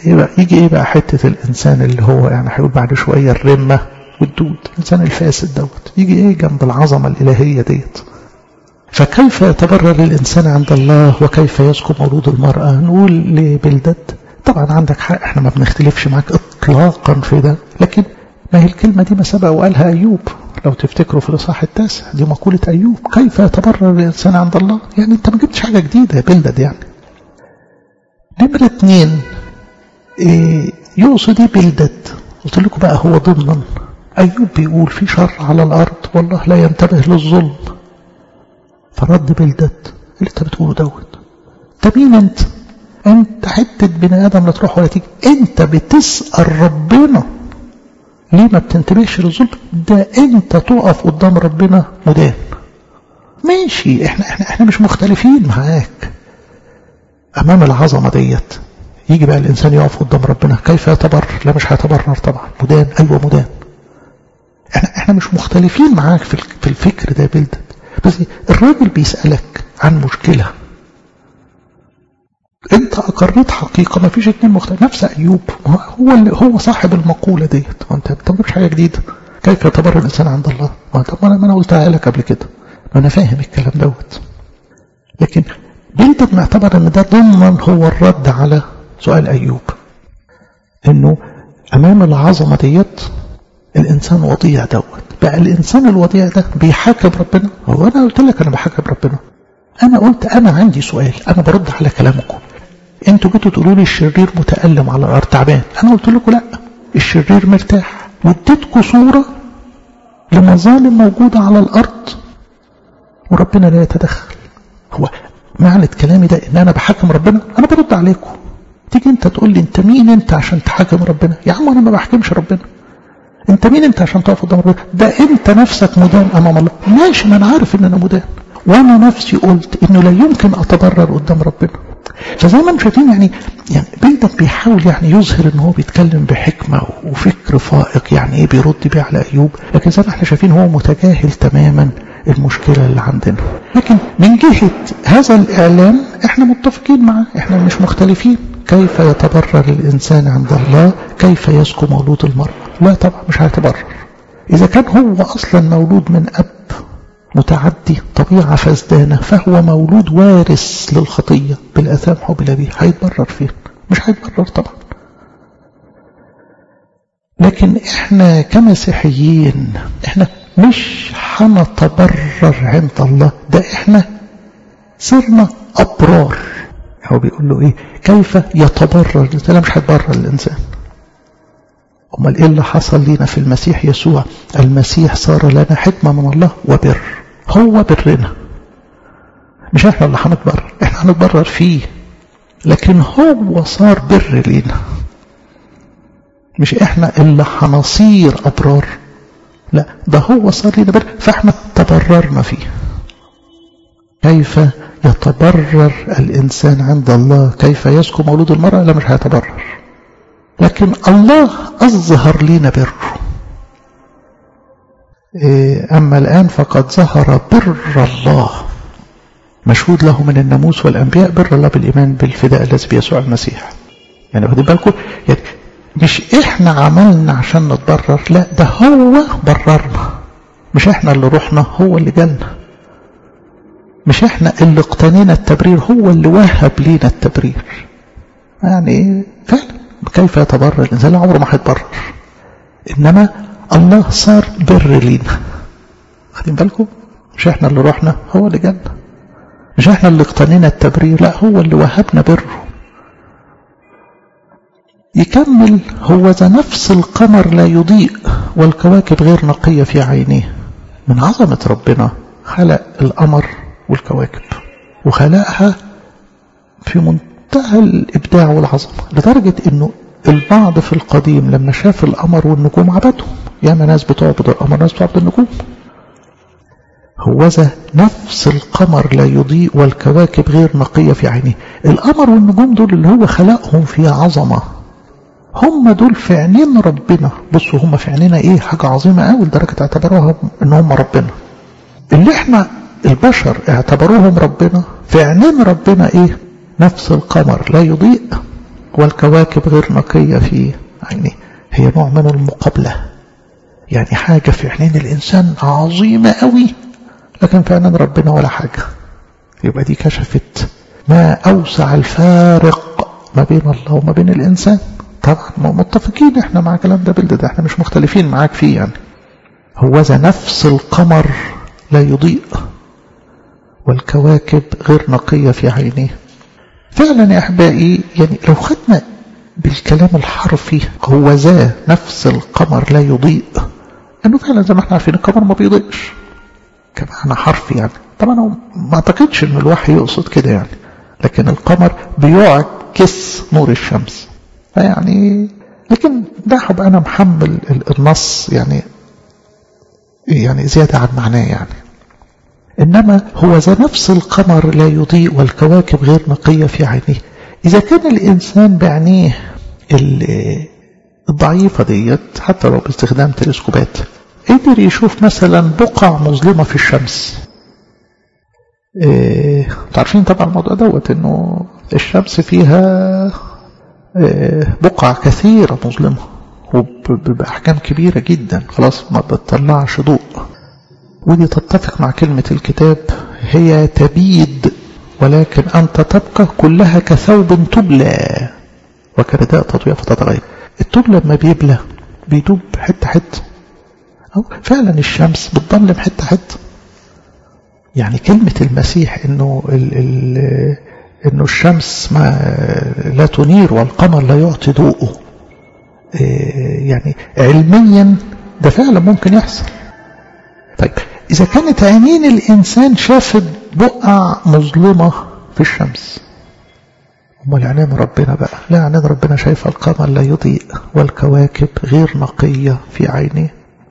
يبقى يجي ايه بقى حتة الانسان اللي هو يعني هيقول بعد شوية الرمة والدود الانسان الفاسد دوت يجي ايه جنب العظمة الالهية ديت فكيف يتبرر الانسان عند الله وكيف يسكن مولود المرأة نقول لبلدد طبعا عندك حق احنا ما بنختلفش معاك اطلاقا في ده لكن ما هي الكلمة دي ما سبق وقالها ايوب لو تفتكروا في الاصحاح التاسع دي مقولة ايوب كيف يتبرر الانسان عند الله يعني انت ما جبتش حاجة جديدة يا بلدد يعني نمرة اتنين إيه يقصد ايه بلدد قلت لكم بقى هو ضمنا ايوب بيقول في شر على الارض والله لا ينتبه للظلم فرد بلدد اللي انت بتقوله دوت انت مين انت انت حتة بني ادم لا تروح ولا تيجي انت بتسأل ربنا ليه ما بتنتبهش للظلم ده انت تقف قدام ربنا مدان ماشي احنا احنا احنا مش مختلفين معاك امام العظمه ديت يجي بقى الانسان يقف قدام ربنا كيف يتبرر لا مش هيتبرر طبعا مدان ايوه مدان احنا احنا مش مختلفين معاك في في الفكر ده بلدت بس الراجل بيسالك عن مشكله انت اقريت حقيقه ما فيش اتنين مختلف نفس ايوب هو اللي هو صاحب المقوله ديت وانت انت مش حاجه جديده كيف يتبرر الانسان عند الله ما طب ما انا قلتها لك قبل كده ما انا فاهم الكلام دوت لكن بلدت معتبر ان ده ضمن هو الرد على سؤال ايوب انه امام العظمه ديت الانسان وضيع دوت بقى الانسان الوضيع ده بيحاكم ربنا هو انا قلت لك انا بحاكم ربنا انا قلت انا عندي سؤال انا برد على كلامكم انتوا جيتوا تقولوا لي الشرير متألم على الارض تعبان انا قلت لكم لا الشرير مرتاح واديتكم صورة لمظالم موجودة على الارض وربنا لا يتدخل هو معنى كلامي ده ان انا بحكم ربنا انا برد عليكم تيجي انت تقول لي انت مين انت عشان تحاكم ربنا يا عم انا ما بحكمش ربنا انت مين انت عشان تقف قدام ربنا ده انت نفسك مدان امام الله ماشي ما انا عارف ان انا مدان وانا نفسي قلت انه لا يمكن اتبرر قدام ربنا فزي ما انتم شايفين يعني يعني بيدك بيحاول يعني يظهر ان هو بيتكلم بحكمه وفكر فائق يعني ايه بيرد بيه على ايوب لكن زي ما احنا شايفين هو متجاهل تماما المشكله اللي عندنا لكن من جهه هذا الاعلان احنا متفقين معاه احنا مش مختلفين كيف يتبرر الانسان عند الله كيف يسكو مولود المراه لا طبعا مش هيتبرر اذا كان هو اصلا مولود من اب متعدي طبيعة فسدانة فهو مولود وارث للخطية بالأثام حب الأبيه هيتبرر فين مش هيتبرر طبعا لكن احنا كمسيحيين احنا مش هنتبرر عند الله ده احنا صرنا أبرار هو بيقول له ايه كيف يتبرر ده مش هيتبرر الإنسان امال ايه اللي حصل لنا في المسيح يسوع المسيح صار لنا حكمة من الله وبر هو برنا مش احنا اللي هنتبرر احنا هنتبرر فيه لكن هو صار بر لينا مش احنا اللي هنصير ابرار لا ده هو صار لينا بر فاحنا تبررنا فيه كيف يتبرر الانسان عند الله كيف يسكن مولود المرأة لا مش هيتبرر لكن الله أظهر لنا بره أما الآن فقد ظهر بر الله مشهود له من الناموس والأنبياء بر الله بالإيمان بالفداء الذي بيسوع المسيح يعني واخدين بالكم يعني مش إحنا عملنا عشان نتبرر لا ده هو بررنا مش إحنا اللي رحنا هو اللي جالنا مش إحنا اللي اقتنينا التبرير هو اللي وهب لينا التبرير يعني فعلا كيف يتبرر الإنسان لا عمره ما هيتبرر إنما الله صار بر لينا واخدين بالكم مش احنا اللي رحنا هو اللي جالنا مش احنا اللي اقتنينا التبرير لا هو اللي وهبنا بره يكمل هو ذا نفس القمر لا يضيء والكواكب غير نقية في عينيه من عظمة ربنا خلق القمر والكواكب وخلقها في منتهى الإبداع والعظمة لدرجة أنه البعض في القديم لما شاف القمر والنجوم عبدهم ياما ناس بتعبد القمر ناس بتعبد النجوم هوذا نفس القمر لا يضيء والكواكب غير نقية في عينيه القمر والنجوم دول اللي هو خلقهم في عظمة هم دول في عينين ربنا بصوا هم في عينينا ايه حاجة عظيمة قوي لدرجة اعتبروها ان هم ربنا اللي احنا البشر اعتبروهم ربنا في عينين ربنا ايه نفس القمر لا يضيء والكواكب غير نقية في عينيه هي نوع من المقابلة يعني حاجة في عينين الإنسان عظيمة قوي لكن في عينين ربنا ولا حاجة يبقى دي كشفت ما أوسع الفارق ما بين الله وما بين الإنسان طبعا متفقين احنا مع كلام ده بلد ده احنا مش مختلفين معاك فيه يعني هو ذا نفس القمر لا يضيء والكواكب غير نقية في عينيه فعلا يا أحبائي يعني لو خدنا بالكلام الحرفي هو ذا نفس القمر لا يضيء انه فعلا زي ما احنا عارفين القمر ما بيضيئش كمعنى حرفي يعني طبعا ما اعتقدش ان الوحي يقصد كده يعني لكن القمر بيعكس نور الشمس فيعني لكن ده هبقى انا محمل النص يعني يعني زيادة عن معناه يعني إنما هو ذا نفس القمر لا يضيء والكواكب غير نقية في عينيه إذا كان الإنسان بعينيه الضعيفة ديت حتى لو باستخدام تلسكوبات قدر يشوف مثلا بقع مظلمة في الشمس إيه تعرفين طبعا الموضوع دوت انه الشمس فيها إيه بقع كثيرة مظلمة وبأحكام كبيرة جدا خلاص ما بتطلعش ضوء ودي تتفق مع كلمة الكتاب هي تبيد ولكن أنت تبقى كلها كثوب تبلى وكرداء تطوية فتتغير التوب لما بيبلى بيدوب حتة حتة أو فعلا الشمس بتضلم حتة حتة يعني كلمة المسيح إنه ال ال إنه الشمس ما لا تنير والقمر لا يعطي ضوءه يعني علميا ده فعلا ممكن يحصل طيب إذا كانت عينين الإنسان شافت بقع مظلمة في الشمس أمال عينين ربنا بقى لا عينين ربنا شايفة القمر لا يضيء والكواكب غير نقية في عينيه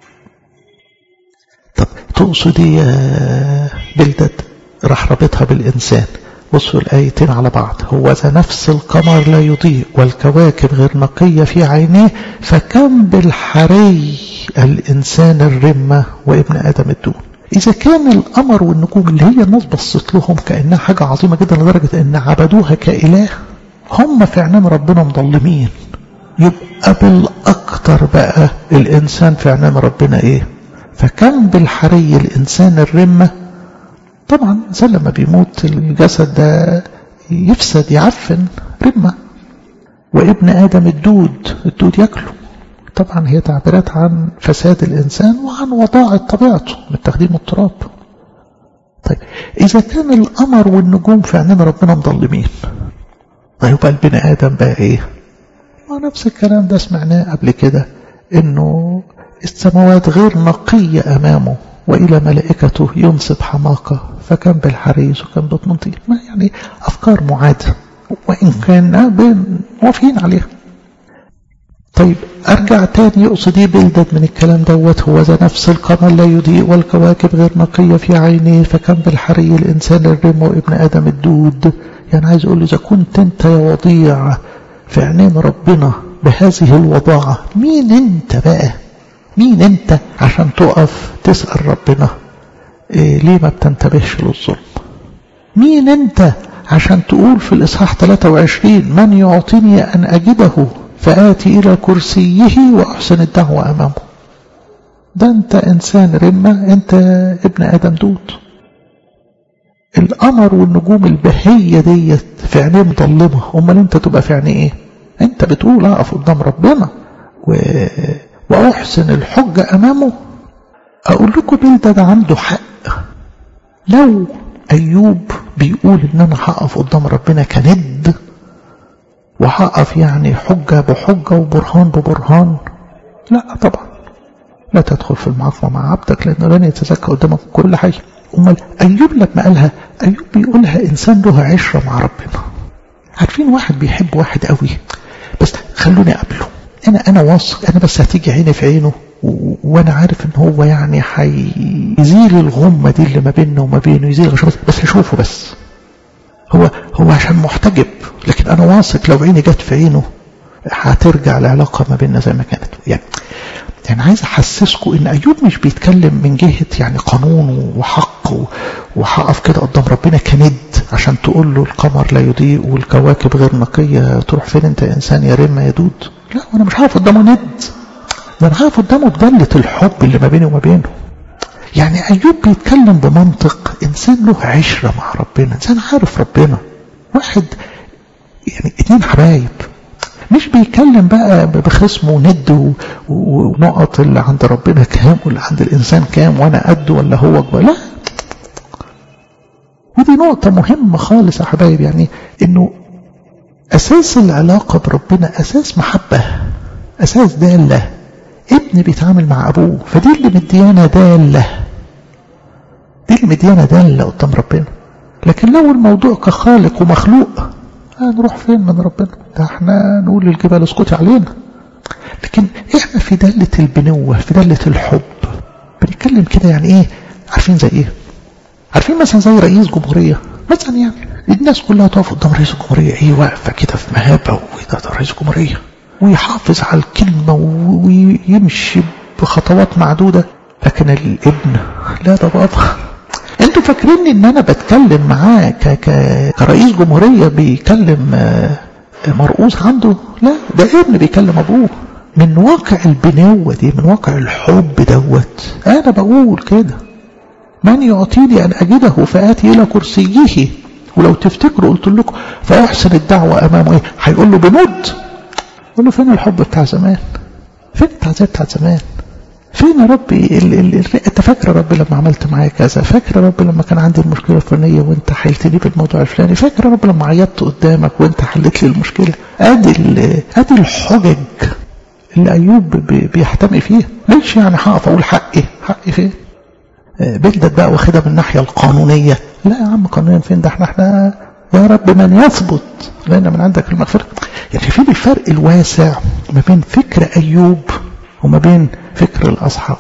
طب تقصد يا بلدة راح رابطها بالإنسان بصوا الآيتين على بعض هو ذا نفس القمر لا يضيء والكواكب غير نقية في عينيه فكم بالحري الإنسان الرمة وابن آدم الدون إذا كان القمر والنجوم اللي هي الناس بصت لهم كأنها حاجة عظيمة جدا لدرجة أن عبدوها كإله هم في عينين ربنا مظلمين يبقى بالأكتر بقى الإنسان في عينين ربنا إيه فكم بالحري الإنسان الرمة طبعا الإنسان لما بيموت الجسد ده يفسد يعفن رمة وابن آدم الدود الدود ياكله طبعا هي تعبيرات عن فساد الإنسان وعن وضاعة طبيعته من تخديم التراب طيب إذا كان القمر والنجوم في عينين ربنا مظلمين طيب بقى البني آدم بقى إيه ما نفس الكلام ده سمعناه قبل كده إنه السماوات غير نقية أمامه وإلى ملائكته ينصب حماقة فكان بالحريز وكان بطمنطين ما يعني أفكار معادة وإن كان موافقين عليها طيب أرجع تاني يقصد ايه بلدد من الكلام دوت هو ذا نفس القمر لا يضيء والكواكب غير نقية في عينيه فكان بالحري الإنسان الرم وابن آدم الدود يعني عايز أقول إذا كنت أنت يا وضيع في عينين ربنا بهذه الوضاعة مين أنت بقى مين أنت عشان تقف تسأل ربنا إيه ليه ما بتنتبهش للظلم مين أنت عشان تقول في الإصحاح 23 من يعطيني أن أجده فآتي إلى كرسيه وأحسن الدعوة أمامه ده أنت إنسان رمة أنت ابن آدم دود القمر والنجوم البهية ديت في عينيه مظلمة أمال أنت تبقى في عينيه إيه أنت بتقول أقف قدام ربنا و... وأحسن الحجة أمامه أقول لكم بلده ده عنده حق لو أيوب بيقول إن أنا هقف قدام ربنا كند وهقف يعني حجة بحجة وبرهان ببرهان لا طبعا لا تدخل في المعاصمة مع عبدك لأنه لن يتزكى قدامك كل حي أمال أيوب لما قالها أيوب بيقولها إنسان له عشرة مع ربنا عارفين واحد بيحب واحد قوي بس خلوني أقابله أنا أنا واثق أنا بس هتيجي عيني في عينه وانا عارف ان هو يعني هيزيل الغمه دي اللي ما بيننا وما بينه يزيل الغشاء بس, بس هشوفه بس هو هو عشان محتجب لكن انا واثق لو عيني جت في عينه هترجع العلاقه ما بيننا زي ما كانت يعني يعني عايز احسسكم ان ايوب مش بيتكلم من جهه يعني قانون وحق وهقف كده قدام ربنا كند عشان تقول له القمر لا يضيء والكواكب غير نقية تروح فين انت انسان يا ريم يدود لا وانا مش عارف قدامه ند ده انا عارف قدامه بدلة الحب اللي ما بيني وما بينه يعني ايوب بيتكلم بمنطق انسان له عشرة مع ربنا انسان عارف ربنا واحد يعني اتنين حبايب مش بيتكلم بقى بخصمه وند ونقط اللي عند ربنا كام واللي عند الانسان كام وانا قد ولا هو اكبر لا ودي نقطة مهمة خالص يا حبايب يعني انه اساس العلاقة بربنا اساس محبة اساس دالة ابن بيتعامل مع ابوه فدي اللي مديانا دالة دي اللي مديانا دالة قدام ربنا لكن لو الموضوع كخالق ومخلوق هنروح فين من ربنا ده احنا نقول للجبال اسكتي علينا لكن احنا في دالة البنوة في دالة الحب بنتكلم كده يعني ايه عارفين زي ايه عارفين مثلا زي رئيس جمهورية مثلا يعني الناس كلها تقف قدام رئيس الجمهورية ايه واقفة كده في مهابة وده ده رئيس الجمهورية ويحافظ على الكلمة ويمشي بخطوات معدودة لكن الابن لا ده بابا انتوا فاكرين ان انا بتكلم معاه ك... ك... كرئيس جمهورية بيكلم مرؤوس عنده لا ده ابن بيكلم ابوه من واقع البنوة دي من واقع الحب دوت انا بقول كده من يعطيني ان اجده فاتي الى كرسيه ولو تفتكروا قلت لكم فاحسن الدعوة امامه ايه هيقول له بموت قول له فين الحب بتاع زمان فين التعزية بتاع زمان فين يا ربي ال ال ال انت فاكر يا رب لما عملت معايا كذا فاكر يا رب لما كان عندي المشكله الفلانيه وانت حلتني بالموضوع الفلاني فاكر يا رب لما عيطت قدامك وانت حلت لي المشكله ادي ادي الحجج اللي ايوب بي بيحتمي فيها ليش يعني هقف اقول حقي حقي فين بلدت بقى واخدها من الناحيه القانونيه لا يا عم قانونيا فين ده احنا احنا يا رب من يثبت لنا من عندك المغفره يعني في الفرق الواسع ما بين فكر ايوب وما بين فكر الأصحاب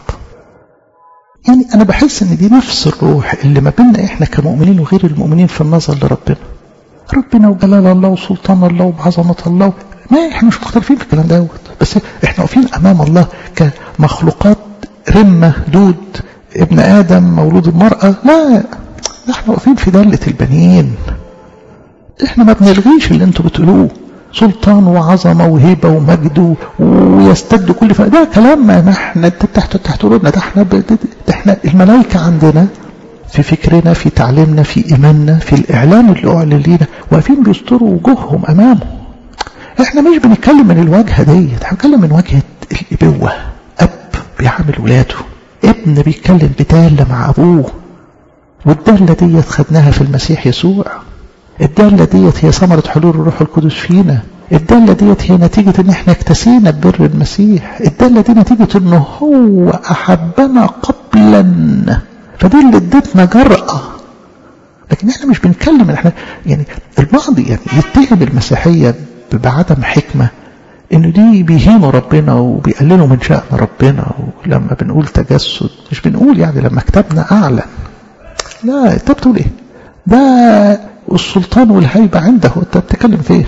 يعني أنا بحس إن دي نفس الروح اللي ما بيننا إحنا كمؤمنين وغير المؤمنين في النظر لربنا ربنا وجلال الله وسلطان الله وعظمة الله ما إحنا مش مختلفين في الكلام دوت بس إحنا واقفين أمام الله كمخلوقات رمة دود ابن آدم مولود المرأة لا إحنا واقفين في دالة البنين إحنا ما بنلغيش اللي أنتوا بتقولوه سلطان وعظمة وهيبة ومجد ويستد كل فا ده كلام ما احنا تحت تحت رودنا ده احنا ده احنا الملائكة عندنا في فكرنا في تعليمنا في إيماننا في الإعلان اللي أعلن لينا واقفين بيستروا وجوههم أمامه احنا مش بنتكلم من الواجهة ديت احنا بنتكلم من واجهة الإبوة أب بيعامل ولاده ابن بيتكلم بدالة مع أبوه والدالة ديت خدناها في المسيح يسوع الدالة ديت هي ثمرة حلول الروح القدس فينا الدالة ديت هي نتيجة ان احنا اكتسينا ببر المسيح الدالة دي نتيجة انه هو احبنا قبلا فدي اللي ادتنا جرأة لكن احنا مش بنتكلم ان احنا يعني البعض يعني يتهم المسيحية بعدم حكمة انه دي بيهينوا ربنا وبيقللوا من شأن ربنا ولما بنقول تجسد مش بنقول يعني لما كتبنا اعلن لا انت بتقول ايه ده والسلطان والهيبة عنده انت بتتكلم فين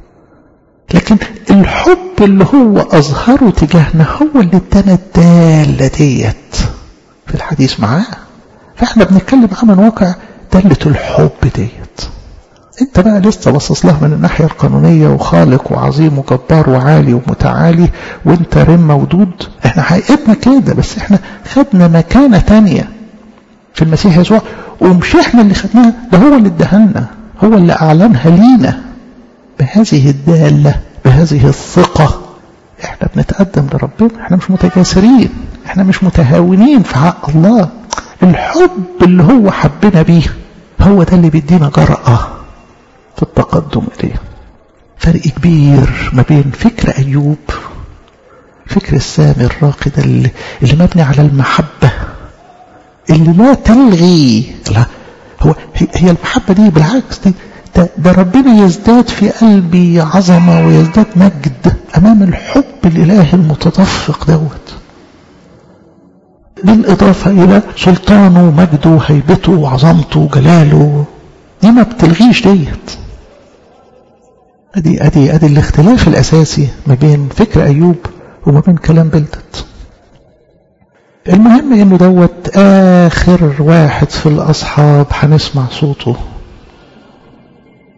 لكن الحب اللي هو أظهره تجاهنا هو اللي ادانا الدالة ديت في الحديث معاه فاحنا بنتكلم عن واقع دالة الحب ديت انت بقى لسه باصص لها من الناحية القانونية وخالق وعظيم وجبار وعالي ومتعالي وانت رمة ودود احنا حقيقتنا كده بس احنا خدنا مكانة تانية في المسيح يسوع ومش احنا اللي خدناها ده هو اللي ادهلنا هو اللي اعلنها لينا بهذه الدالة بهذه الثقة احنا بنتقدم لربنا احنا مش متجاسرين احنا مش متهاونين في حق الله الحب اللي هو حبنا بيه هو ده اللي بيدينا جرأة في التقدم إليه فرق كبير ما بين فكر أيوب فكر السامي الراقي ده اللي, اللي مبني على المحبة اللي لا تلغي لا هو هي المحبة دي بالعكس دي ده, ده ربنا يزداد في قلبي عظمة ويزداد مجد أمام الحب الإلهي المتدفق دوت بالإضافة إلى سلطانه ومجده وهيبته وعظمته وجلاله دي ما بتلغيش ديت أدي أدي أدي الاختلاف الأساسي ما بين فكر أيوب وما بين كلام بلدت المهم إنه دوت آخر واحد في الأصحاب هنسمع صوته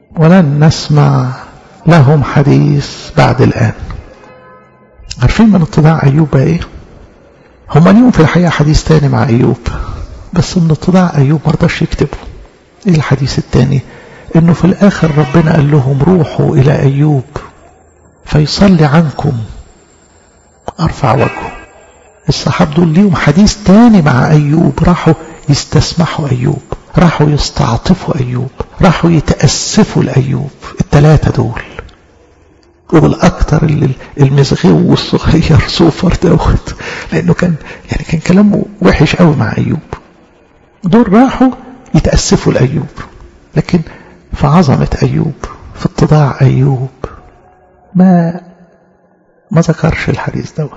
ولن نسمع لهم حديث بعد الآن عارفين من اتضاع أيوب ايه هم ليهم في الحقيقة حديث تاني مع أيوب بس من اتضاع أيوب مرضاش يكتبه ايه الحديث التاني انه في الاخر ربنا قال لهم روحوا الى ايوب فيصلي عنكم ارفع وجهه الصحاب دول ليهم حديث تاني مع ايوب راحوا يستسمحوا ايوب راحوا يستعطفوا ايوب راحوا يتأسفوا لايوب التلاتة دول وبالاكتر اللي المزغو والصغير سوفر دوت لانه كان يعني كان كلامه وحش قوي مع ايوب دول راحوا يتأسفوا لأيوب لكن في عظمة أيوب في اتضاع أيوب ما ما ذكرش الحديث دوت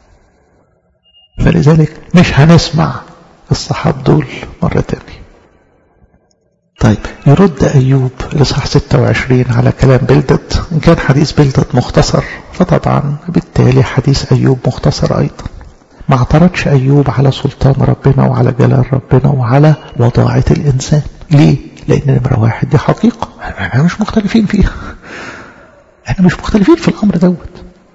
فلذلك مش هنسمع الصحاب دول مرة تانية طيب يرد أيوب الإصحاح 26 على كلام بلدت إن كان حديث بلدت مختصر فطبعا بالتالي حديث أيوب مختصر أيضا ما اعترضش أيوب على سلطان ربنا وعلى جلال ربنا وعلى وضاعة الإنسان ليه؟ لأن نمرة واحد دي حقيقة احنا مش مختلفين فيها احنا مش مختلفين في الأمر دوت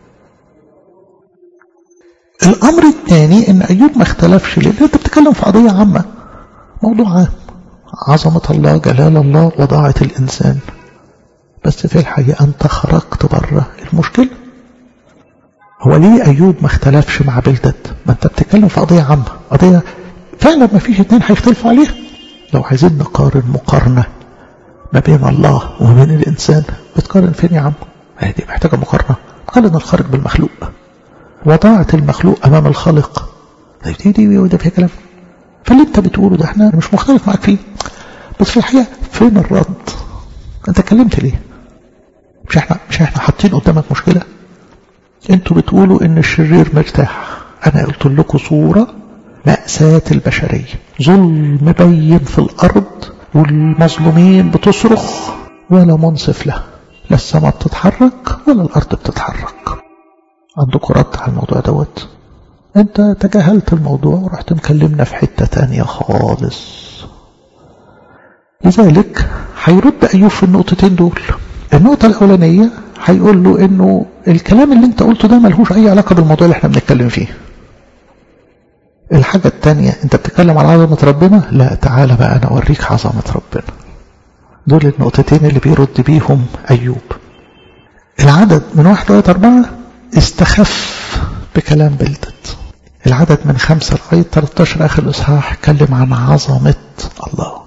الأمر الثاني إن أيوب ما اختلفش لأن أنت بتتكلم في قضية عامة موضوع عام عظمة الله جلال الله وضاعة الإنسان بس في الحقيقة أنت خرجت بره المشكلة هو ليه أيوب ما اختلفش مع بلدت ما أنت بتتكلم في قضية عامة قضية فعلا ما فيش اتنين هيختلفوا عليها لو عايزين نقارن مقارنة ما بين الله وما بين الإنسان بتقارن فين يا عم هي دي محتاجة مقارنة قارن الخالق بالمخلوق وضاعة المخلوق أمام الخالق دي دي وده فيها كلام فاللي انت بتقوله ده احنا مش مختلف معاك فيه بس في الحقيقة فين الرد انت اتكلمت ليه مش احنا مش احنا حاطين قدامك مشكلة انتوا بتقولوا ان الشرير مرتاح انا قلت لكم صورة مأساة البشرية ظلم بين في الارض والمظلومين بتصرخ ولا منصف له لا السماء بتتحرك ولا الارض بتتحرك عندكم رد على الموضوع دوت انت تجاهلت الموضوع ورحت مكلمنا في حتة تانية خالص لذلك هيرد أيوب في النقطتين دول النقطة الأولانية هيقول له إنه الكلام اللي أنت قلته ده ملهوش أي علاقة بالموضوع اللي احنا بنتكلم فيه الحاجة التانية أنت بتتكلم على عظمة ربنا لا تعالى بقى أنا أوريك عظمة ربنا دول النقطتين اللي بيرد بيهم أيوب العدد من واحد لغاية أربعة استخف بكلام بلدت العدد من خمسة لغاية 13 آخر الإصحاح اتكلم عن عظمة الله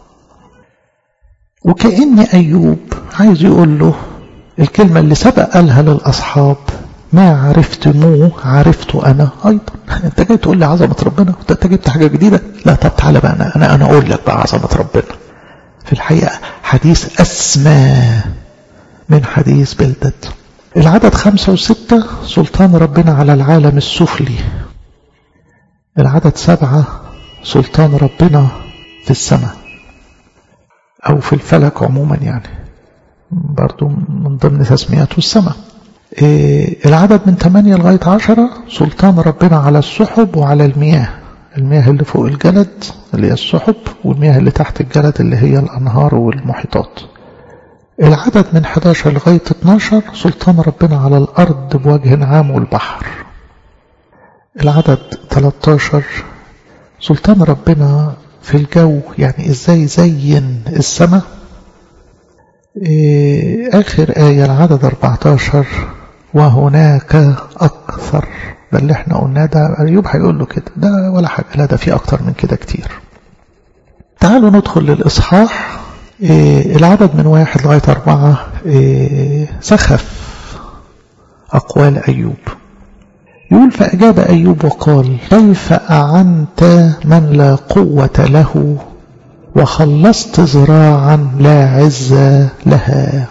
وكأن أيوب عايز يقول له الكلمة اللي سبق قالها للأصحاب ما عرفتموه عرفته أنا أيضا أنت جاي تقول لي عظمة ربنا أنت جبت حاجة جديدة لا طب تعالى بقى أنا أنا, أنا أقول لك بقى عظمة ربنا في الحقيقة حديث أسمى من حديث بلدت العدد خمسة وستة سلطان ربنا على العالم السفلي العدد سبعة سلطان ربنا في السماء أو في الفلك عموما يعني برضو من ضمن تسمياته السماء إيه العدد من 8 لغاية 10 سلطان ربنا على السحب وعلى المياه المياه اللي فوق الجلد اللي هي السحب والمياه اللي تحت الجلد اللي هي الأنهار والمحيطات العدد من 11 لغاية 12 سلطان ربنا على الأرض بوجه عام والبحر العدد 13 سلطان ربنا في الجو يعني ازاي زين السماء إيه آخر آية العدد 14 وهناك أكثر ده اللي احنا قلناه ده أيوب هيقول له كده ده ولا حاجة لا ده في أكتر من كده كتير تعالوا ندخل للإصحاح إيه العدد من واحد لغاية أربعة إيه سخف أقوال أيوب يقول فأجاب أيوب وقال كيف أعنت من لا قوة له وخلصت زراعا لا عز لها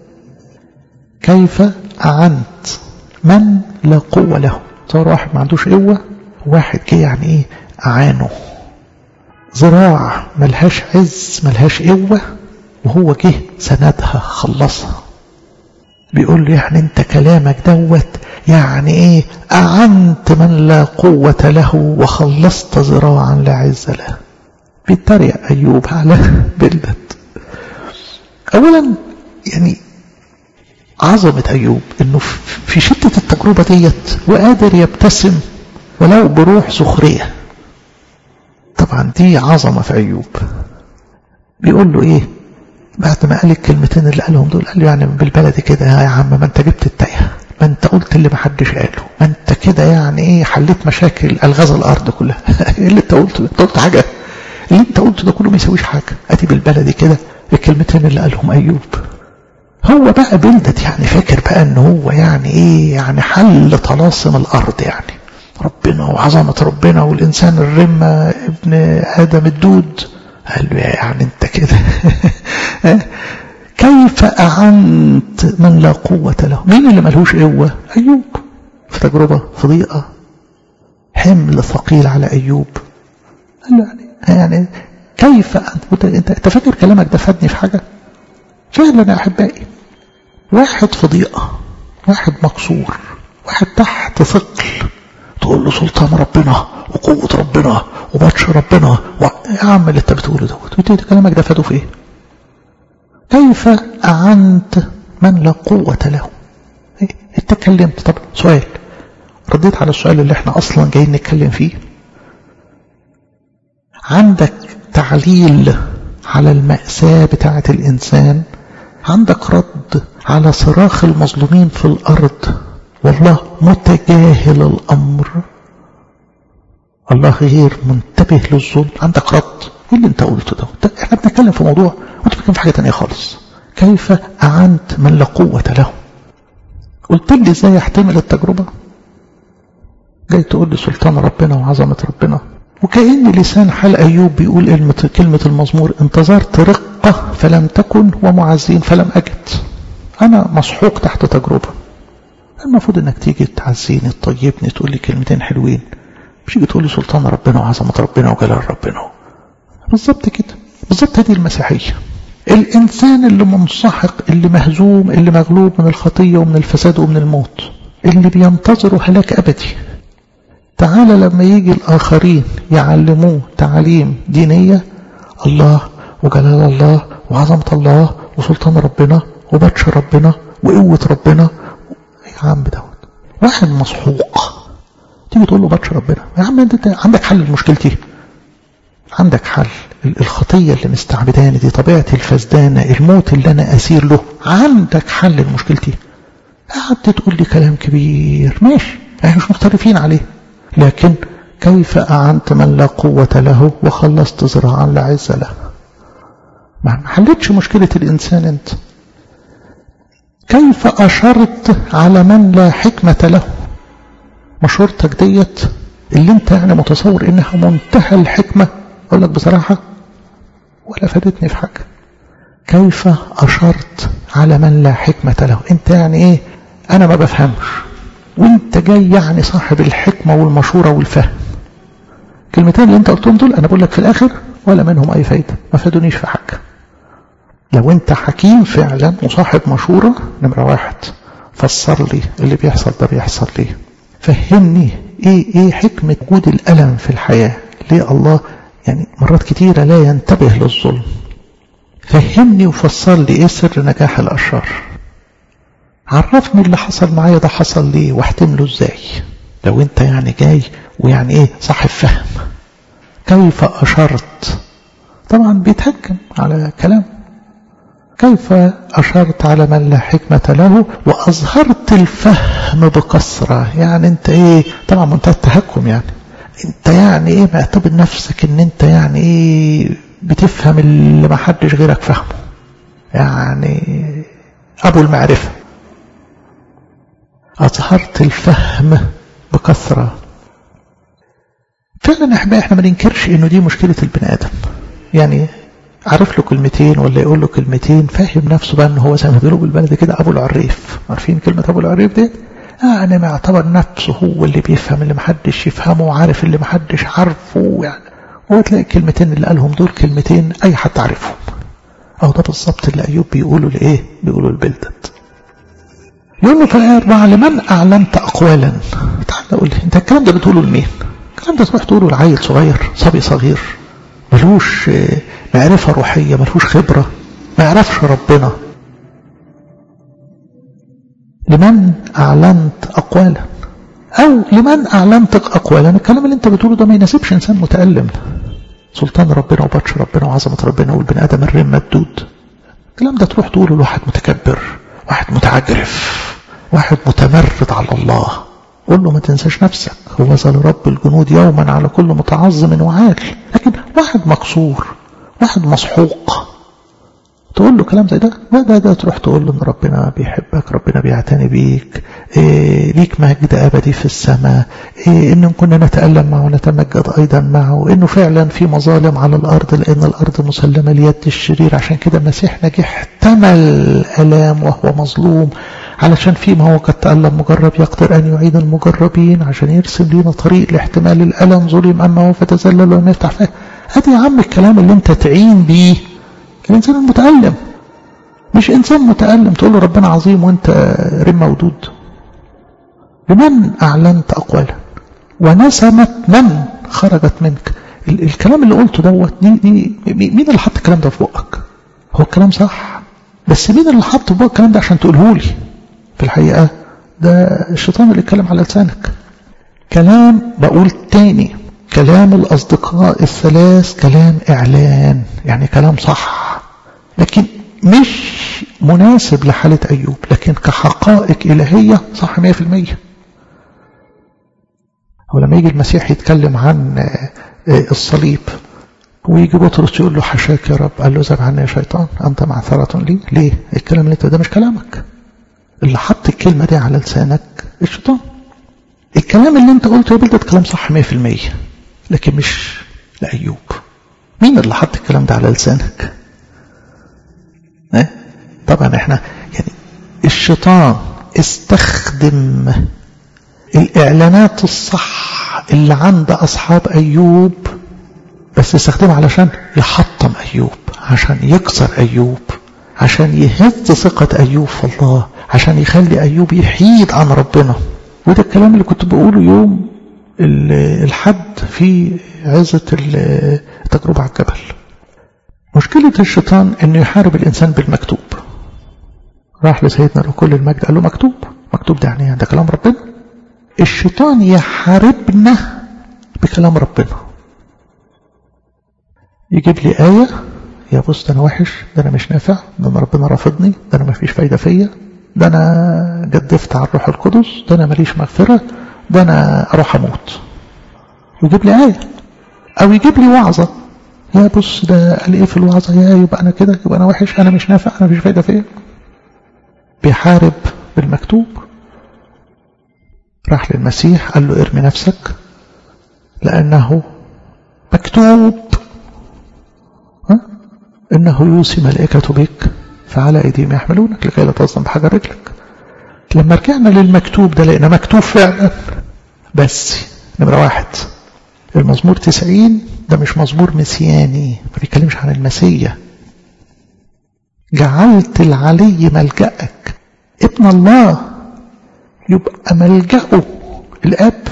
كيف أعنت من لا قوة له صار واحد ما عندوش قوة واحد جه يعني ايه أعانه زراع ملهاش عز ملهاش قوة وهو جه سندها خلصها بيقول له يعني انت كلامك دوت يعني ايه أعنت من لا قوة له وخلصت زراعا لا عز له بيتريق أيوب على بلدت أولا يعني عظمة أيوب إنه في شدة التجربة ديت وقادر يبتسم ولو بروح سخرية طبعا دي عظمة في أيوب بيقول له إيه بعد ما قال الكلمتين اللي قالهم دول قال له يعني بالبلدي كده يا عم ما انت جبت التايه ما انت قلت اللي ما حدش قاله ما انت كده يعني ايه حليت مشاكل الغاز الارض كلها ايه اللي انت قلته انت قلت حاجه اللي انت قلته ده كله ما يسويش حاجه ادي بالبلدي كده الكلمتين اللي قالهم ايوب هو بقى بلدت يعني فاكر بقى ان هو يعني ايه يعني حل طلاسم الارض يعني ربنا وعظمه ربنا والانسان الرمه ابن ادم الدود قال له يعني انت كده كيف أعنت من لا قوة له مين اللي ملهوش قوة أيوب في تجربة في ضيقة حمل ثقيل على أيوب قال له يعني, يعني كيف أنت انت, انت فاكر كلامك ده فادني في حاجة فعلا يا أحبائي واحد في ضيقة واحد مكسور واحد تحت ثقل تقول له سلطان ربنا وقوة ربنا وبطش ربنا و... يا عم اللي انت بتقوله دوت انت كلامك ده فاده في ايه كيف أعنت من لا قوة له انت اتكلمت طب سؤال رديت على السؤال اللي احنا اصلا جايين نتكلم فيه عندك تعليل على المأساة بتاعة الإنسان عندك رد على صراخ المظلومين في الأرض والله متجاهل الأمر الله غير منتبه للظلم عندك رد ايه اللي انت قلته ده احنا بنتكلم في موضوع وانت بتتكلم في حاجه ثانيه خالص كيف اعنت من لا قوه له قلت لي ازاي احتمل التجربه جاي تقول لي سلطان ربنا وعظمه ربنا وكأن لسان حال أيوب بيقول كلمة المزمور انتظرت رقة فلم تكن ومعزين فلم أجد أنا مسحوق تحت تجربة المفروض انك تيجي تعزيني تطيبني تقول لي كلمتين حلوين مش تيجي تقول لي سلطان ربنا وعظمة ربنا وجلال ربنا بالظبط كده بالظبط هذه المسيحية الإنسان اللي منسحق اللي مهزوم اللي مغلوب من الخطية ومن الفساد ومن الموت اللي بينتظروا هلاك أبدي تعالى لما يجي الآخرين يعلموه تعليم دينية الله وجلال الله وعظمة الله وسلطان ربنا وبطش ربنا وقوة ربنا يا عم دوت واحد مسحوق تيجي تقول له بطش ربنا يا عم انت عندك حل لمشكلتي عندك حل الخطية اللي مستعبداني دي طبيعتي الفسدانة الموت اللي أنا أسير له عندك حل لمشكلتي قعدت تقول لي كلام كبير ماشي احنا مش مختلفين عليه لكن كيف أعنت من لا قوة له وخلصت زراعا لا عز له ما حلتش مشكلة الإنسان أنت كيف أشرت على من لا حكمة له مشورتك ديت اللي انت يعني متصور انها منتهى الحكمة اقول لك بصراحة ولا فادتني في حاجة كيف أشرت على من لا حكمة له انت يعني ايه انا ما بفهمش وانت جاي يعني صاحب الحكمة والمشورة والفهم كلمتين اللي انت قلتهم دول انا بقول لك في الاخر ولا منهم اي فايدة ما فادونيش في حاجة لو انت حكيم فعلا وصاحب مشورة نمرة واحد فسر لي اللي بيحصل ده بيحصل ليه فهمني ايه ايه حكمة وجود الألم في الحياة ليه الله يعني مرات كتيرة لا ينتبه للظلم فهمني وفسر لي ايه سر نجاح الأشرار عرفني اللي حصل معايا ده حصل ليه واحتمله ازاي لو انت يعني جاي ويعني ايه صاحب فهم كيف أشرت طبعا بيتهكم على كلام كيف أشرت على من لا حكمة له وأظهرت الفهم بكثرة يعني أنت إيه طبعا منتهى التهكم يعني أنت يعني إيه معتبر نفسك أن أنت يعني إيه بتفهم اللي ما حدش غيرك فهمه يعني أبو المعرفة أظهرت الفهم بكثرة فعلا احنا احنا ما ننكرش انه دي مشكلة البني ادم يعني عرف له كلمتين ولا يقول له كلمتين فاهم نفسه بقى ان هو زي ما بيقولوا بالبلد كده ابو العريف عارفين كلمة ابو العريف دي يعني معتبر نفسه هو اللي بيفهم اللي محدش يفهمه وعارف اللي محدش عارفه يعني هو تلاقي الكلمتين اللي قالهم دول كلمتين اي حد عارفهم او ده بالظبط اللي ايوب بيقوله لايه بيقولوا البلدت يقول له في الآية أربعة لمن أعلنت أقوالا تعال قول لي أنت الكلام ده بتقوله لمين الكلام ده تروح تقوله لعيل صغير صبي صغير ملوش معرفة روحية ملوش خبرة ما يعرفش ربنا لمن أعلنت أقوالا أو لمن أعلنت أقوالا الكلام اللي أنت بتقوله ده ما يناسبش إنسان متألم سلطان ربنا وبطش ربنا وعظمة ربنا والبني آدم الرم مدود الكلام ده تروح تقوله لواحد متكبر واحد متعجرف واحد متمرد على الله قول له ما تنساش نفسك هو ظل رب الجنود يوما على كل متعظم وعال لكن واحد مكسور واحد مسحوق تقول له كلام زي ده لا ده ده تروح تقول له ان ربنا بيحبك ربنا بيعتني بيك إيه ليك مجد ابدي في السماء إيه ان كنا نتالم معه ونتمجد ايضا معه انه فعلا في مظالم على الارض لان الارض مسلمه ليد الشرير عشان كده المسيح نجح احتمل الام وهو مظلوم علشان فيما هو قد تألم مجرب يقدر أن يعيد المجربين عشان يرسم لنا طريق لاحتمال الألم ظلم أما هو فتزلل ولم يفتح فيه هذا يا عم الكلام اللي انت تعين بيه الإنسان المتألم مش إنسان متألم تقول له ربنا عظيم وانت رم ودود لمن أعلنت أقوالا ونسمت من خرجت منك الكلام اللي قلته دوت دي, دي مين اللي حط الكلام ده في بقك هو الكلام صح بس مين اللي حط في بقك الكلام ده عشان تقوله لي في الحقيقة ده الشيطان اللي اتكلم على لسانك كلام بقول تاني كلام الأصدقاء الثلاث كلام إعلان يعني كلام صح لكن مش مناسب لحالة أيوب لكن كحقائق إلهية صح 100% ولما يجي المسيح يتكلم عن الصليب ويجي بطرس يقول له حشاك يا رب قال له اذهب عني يا شيطان أنت معثرة لي ليه الكلام اللي انت ده مش كلامك اللي حط الكلمة دي على لسانك الشيطان الكلام اللي انت قلته يا ده كلام صح 100% لكن مش لأيوب مين اللي حط الكلام ده على لسانك اه؟ طبعا احنا يعني الشيطان استخدم الإعلانات الصح اللي عند أصحاب أيوب بس استخدمها علشان يحطم أيوب عشان يكسر أيوب عشان يهز ثقة أيوب في الله عشان يخلي أيوب يحيد عن ربنا وده الكلام اللي كنت بقوله يوم الحد في عزة التجربة على الجبل مشكلة الشيطان انه يحارب الانسان بالمكتوب راح لسيدنا له كل المجد قال له مكتوب مكتوب ده يعني ده كلام ربنا الشيطان يحاربنا بكلام ربنا يجيب لي آية يا بص ده انا وحش ده انا مش نافع ده انا ربنا رافضني ده انا مفيش فايدة فيا ده انا جدفت على الروح القدس ده انا ماليش مغفرة ده انا اروح اموت ويجيب لي آية او يجيب لي وعظة يا بص ده قال ايه في الوعظة يا يبقى انا كده يبقى انا وحش انا مش نافع انا مفيش فايدة فيا بيحارب بالمكتوب راح للمسيح قال له ارمي نفسك لأنه مكتوب ها؟ إنه يوصي ملائكة بك فعلى أيديهم يحملونك لكي لا تصدم بحاجة رجلك لما رجعنا للمكتوب ده لقينا مكتوب فعلا بس نمرة واحد المزمور تسعين ده مش مزمور مسياني ما بيتكلمش عن المسيح جعلت العلي ملجأك ابن الله يبقى ملجأه الأب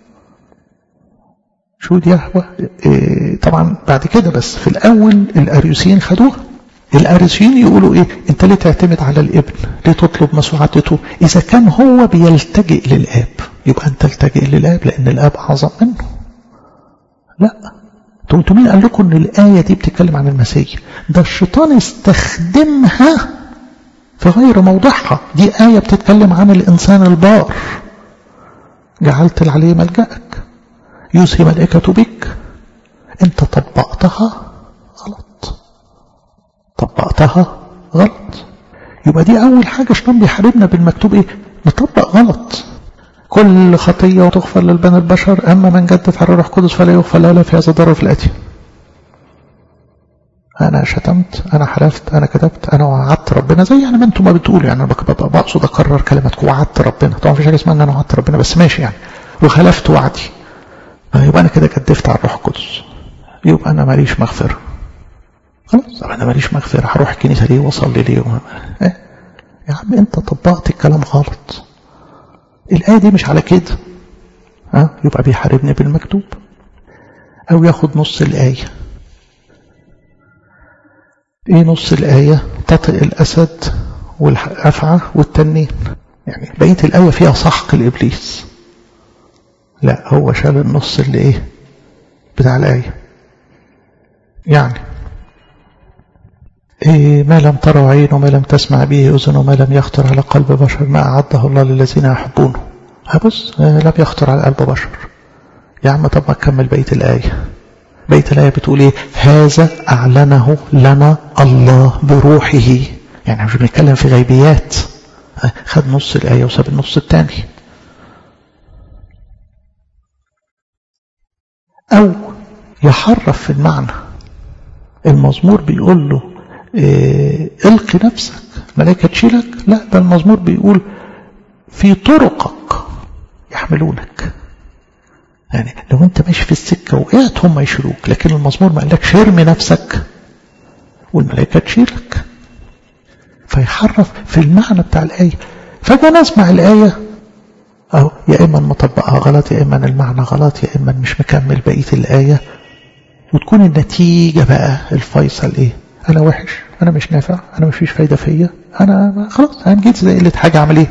شو دي يهوى إيه طبعا بعد كده بس في الأول الأريوسيين خدوها الأريوسيين يقولوا إيه أنت ليه تعتمد على الابن ليه تطلب مساعدته إذا كان هو بيلتجئ للآب يبقى أنت تلتجئ للآب لأن الآب أعظم منه لا انتوا مين قال لكم ان الآية دي بتتكلم عن المسيح ده الشيطان استخدمها في غير موضعها دي آية بتتكلم عن الإنسان البار جعلت العلي ملجأك يوصي ملائكة بك انت طبقتها غلط طبقتها غلط يبقى دي أول حاجة شيطان بيحاربنا بالمكتوب إيه نطبق غلط كل خطية وتغفر للبني البشر أما من جدف على الروح القدس فلا يغفر له في هذا الضرر في الآتي أنا شتمت أنا حلفت أنا كتبت أنا وعدت ربنا زي يعني ما أنتم ما بتقولوا يعني أنا بقصد أكرر كلمتكم وعدت ربنا طبعا مفيش حاجة اسمها أن أنا وعدت ربنا بس ماشي يعني وخلفت وعدي يبقى أنا كده كدفت على الروح القدس يبقى أنا ماليش مغفرة خلاص طب أنا ماليش مغفرة هروح الكنيسة ليه وأصلي ليه إيه؟ يا عم أنت طبقت الكلام غلط الآية دي مش على كده ها يبقى بيحاربني بالمكتوب أو ياخد نص الآية إيه نص الآية تطئ الأسد والأفعى والتنين يعني بقية الآية فيها سحق الإبليس لا هو شال النص اللي إيه بتاع الآية يعني إيه ما لم تروا عين وما لم تسمع به أذن وما لم يخطر على قلب بشر ما أعده الله للذين يحبونه بص لم يخطر على قلب بشر يا عم طب ما كمل بقية الآية بقية الآية بتقول إيه هذا أعلنه لنا الله بروحه يعني مش بنتكلم في غيبيات خد نص الآية وساب النص الثاني أو يحرف في المعنى المزمور بيقول له إيه القي نفسك ملائكة تشيلك لا ده المزمور بيقول في طرقك يحملونك يعني لو انت ماشي في السكة وقعت هم يشيلوك لكن المزمور ما قالكش ارمي نفسك والملائكة تشيلك فيحرف في المعنى بتاع الآية فجأة نسمع الآية أو يا إما مطبقها غلط يا إما المعنى غلط يا إما مش مكمل بقية الآية وتكون النتيجة بقى الفيصل إيه أنا وحش أنا مش نافع أنا مش فيش فايدة فيا أنا خلاص أنا جيت زي قلة حاجة أعمل إيه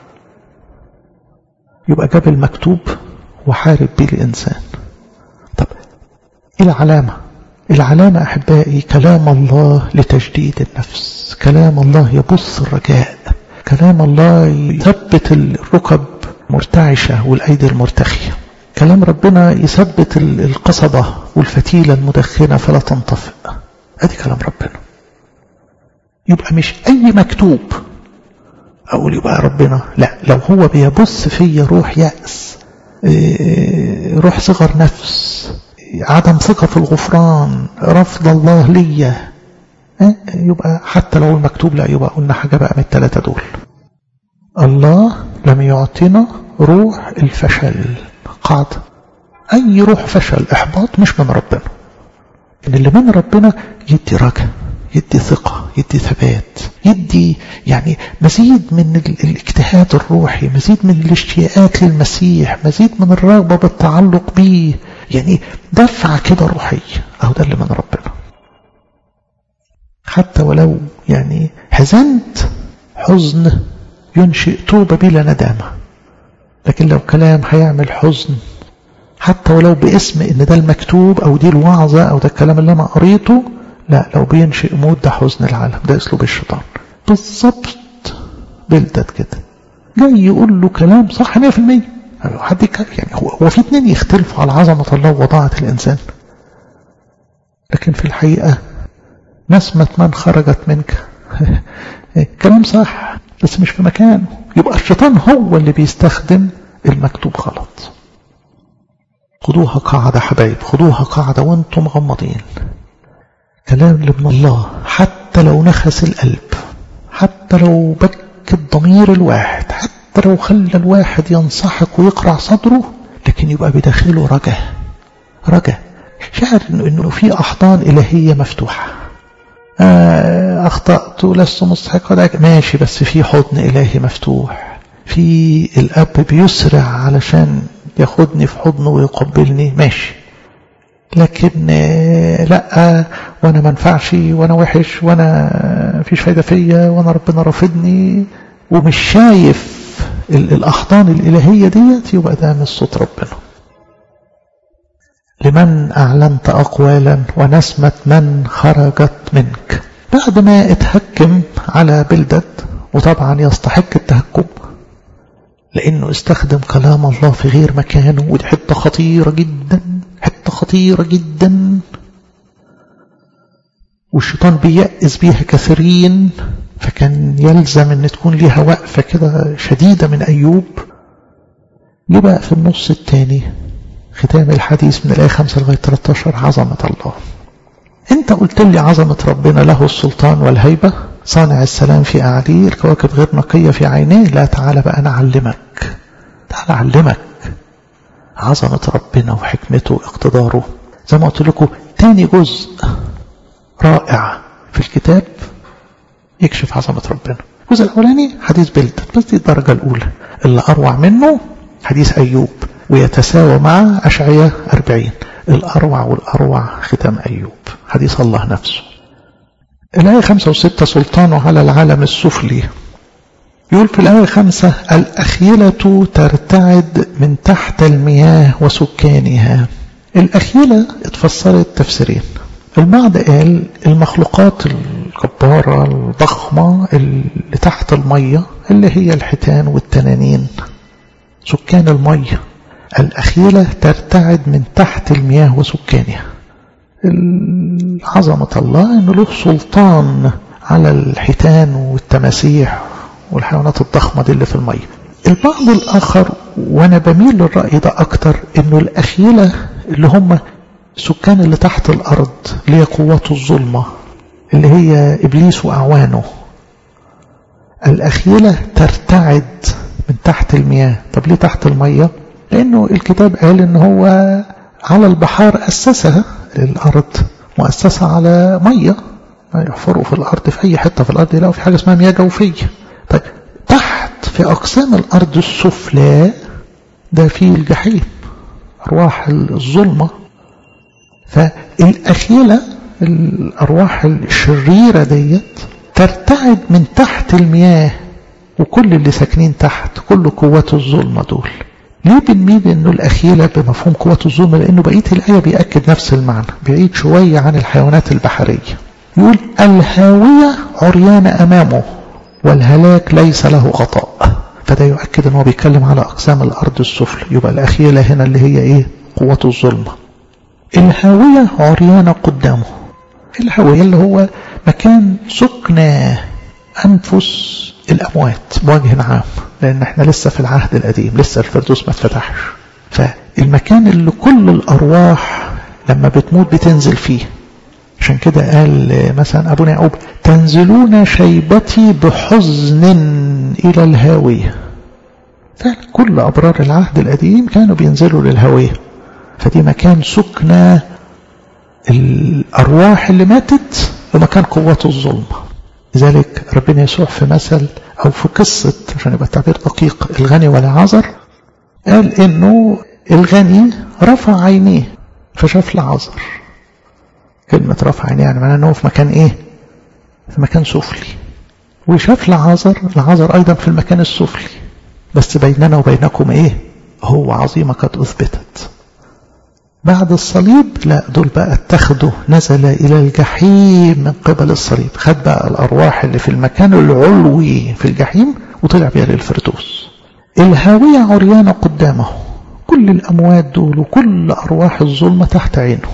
يبقى جاب المكتوب وحارب بيه الإنسان طب إيه العلامة العلامة أحبائي كلام الله لتجديد النفس كلام الله يبص الرجاء كلام الله يثبت الركب مرتعشة والأيدي المرتخية كلام ربنا يثبت القصبة والفتيلة المدخنة فلا تنطفئ ادي كلام ربنا يبقى مش أي مكتوب أقول يبقى ربنا لا لو هو بيبص فيا روح يأس روح صغر نفس عدم ثقة في الغفران رفض الله ليا يبقى حتى لو المكتوب لا يبقى قلنا حاجة بقى من الثلاثة دول الله لم يعطينا روح الفشل قاعدة أي روح فشل إحباط مش من ربنا إن اللي من ربنا يدي رجاء يدي ثقة يدي ثبات يدي يعني مزيد من الاجتهاد الروحي مزيد من الاشتياقات للمسيح مزيد من الرغبة بالتعلق به يعني دفعة كده روحية أو ده اللي من ربنا حتى ولو يعني حزنت حزن ينشئ توبة بلا ندامة لكن لو كلام هيعمل حزن حتى ولو باسم ان ده المكتوب او دي الوعظة او ده الكلام اللي انا قريته لا لو بينشئ موت ده حزن العالم ده اسلوب الشيطان بالظبط بلدت كده جاي يقول له كلام صح 100% حد يعني هو, هو في اتنين يختلفوا على عظمة الله ووضاعة الإنسان لكن في الحقيقة نسمة من خرجت منك كلام صح بس مش في مكانه يبقى الشيطان هو اللي بيستخدم المكتوب غلط خدوها قاعدة حبايب خدوها قاعدة وانتم مغمضين كلام من الله حتى لو نخس القلب حتى لو بك الضمير الواحد حتى لو خلى الواحد ينصحك ويقرع صدره لكن يبقى بداخله رجاء رجاء شعر انه, إنه في احضان الهيه مفتوحه آه اخطات لست مستحقا ماشي بس في حضن الهي مفتوح في الاب بيسرع علشان ياخدني في حضنه ويقبلني ماشي لكن لا وانا ما انفعش وانا وحش وانا فيش فايده فيا وانا ربنا رافضني ومش شايف الاحضان الالهيه ديت يبقى ده مش صوت ربنا لمن اعلنت اقوالا ونسمه من خرجت منك بعد ما اتهكم على بلدد وطبعا يستحق التهكم لانه استخدم كلام الله في غير مكانه ودي حته خطيره جدا حته خطيره جدا والشيطان بيأس بيها كثيرين فكان يلزم ان تكون ليها وقفه كده شديده من ايوب جه بقى في النص الثاني ختام الحديث من الايه 5 لغايه 13 عظمه الله انت قلت لي عظمه ربنا له السلطان والهيبه صانع السلام في أعاليه الكواكب غير نقية في عينيه لا تعالى بقى أنا أعلمك تعالى أعلمك عظمة ربنا وحكمته واقتداره زي ما قلت لكم تاني جزء رائع في الكتاب يكشف عظمة ربنا الجزء الأولاني حديث بلدت بس دي الدرجة الأولى اللي أروع منه حديث أيوب ويتساوى مع أشعية أربعين الأروع والأروع ختام أيوب حديث الله نفسه الآية خمسة وستة سلطانه على العالم السفلي يقول في الآية خمسة الأخيلة ترتعد من تحت المياه وسكانها الأخيلة اتفسرت تفسيرين البعض قال المخلوقات الجبارة الضخمة اللي تحت المية اللي هي الحيتان والتنانين سكان المية الأخيلة ترتعد من تحت المياه وسكانها عظمة الله أنه له سلطان على الحيتان والتماسيح والحيوانات الضخمة دي اللي في المية البعض الآخر وأنا بميل للرأي ده أكتر أنه الأخيلة اللي هم سكان اللي تحت الأرض اللي هي قوات الظلمة اللي هي إبليس وأعوانه الأخيلة ترتعد من تحت المياه طب ليه تحت المية لأنه الكتاب قال إن هو على البحار أسسها الأرض مؤسسة على مية ما يحفروا في الأرض في أي حتة في الأرض يلاقوا في حاجة اسمها مياه جوفية طيب تحت في أقسام الأرض السفلى ده في الجحيم أرواح الظلمة فالأخيلة الأرواح الشريرة ديت ترتعد من تحت المياه وكل اللي ساكنين تحت كل قوات الظلمة دول ليه بنميل انه الأخيلة بمفهوم قوات الظلمة لأنه بقية الآية بيأكد نفس المعنى بعيد شوية عن الحيوانات البحرية يقول الهاوية عريان أمامه والهلاك ليس له غطاء فده يؤكد أنه بيتكلم على أقسام الأرض السفلى يبقى الأخيلة هنا اللي هي إيه قوة الظلمة الهاوية عريانة قدامه الهاوية اللي هو مكان سكنى أنفس الأموات بوجه عام لأن احنا لسه في العهد القديم لسه الفردوس ما اتفتحش فالمكان اللي كل الأرواح لما بتموت بتنزل فيه عشان كده قال مثلا أبونا يعقوب تنزلون شيبتي بحزن إلى الهاوية فعلا كل أبرار العهد القديم كانوا بينزلوا للهاوية فدي مكان سكنى الأرواح اللي ماتت ومكان قوات الظلمة لذلك ربنا يسوع في مثل أو في قصة عشان يبقى التعبير دقيق الغني والعذر قال إنه الغني رفع عينيه فشاف لعذر كلمة رفع عينيه يعني معناه إنه في مكان إيه؟ في مكان سفلي وشاف لعذر العذر أيضا في المكان السفلي بس بيننا وبينكم إيه؟ هو عظيمة قد أثبتت بعد الصليب لا دول بقى اتخذوا نزل إلى الجحيم من قبل الصليب خد بقى الأرواح اللي في المكان العلوي في الجحيم وطلع بيها للفردوس الهاوية عريانة قدامه كل الأموات دول وكل أرواح الظلمة تحت عينه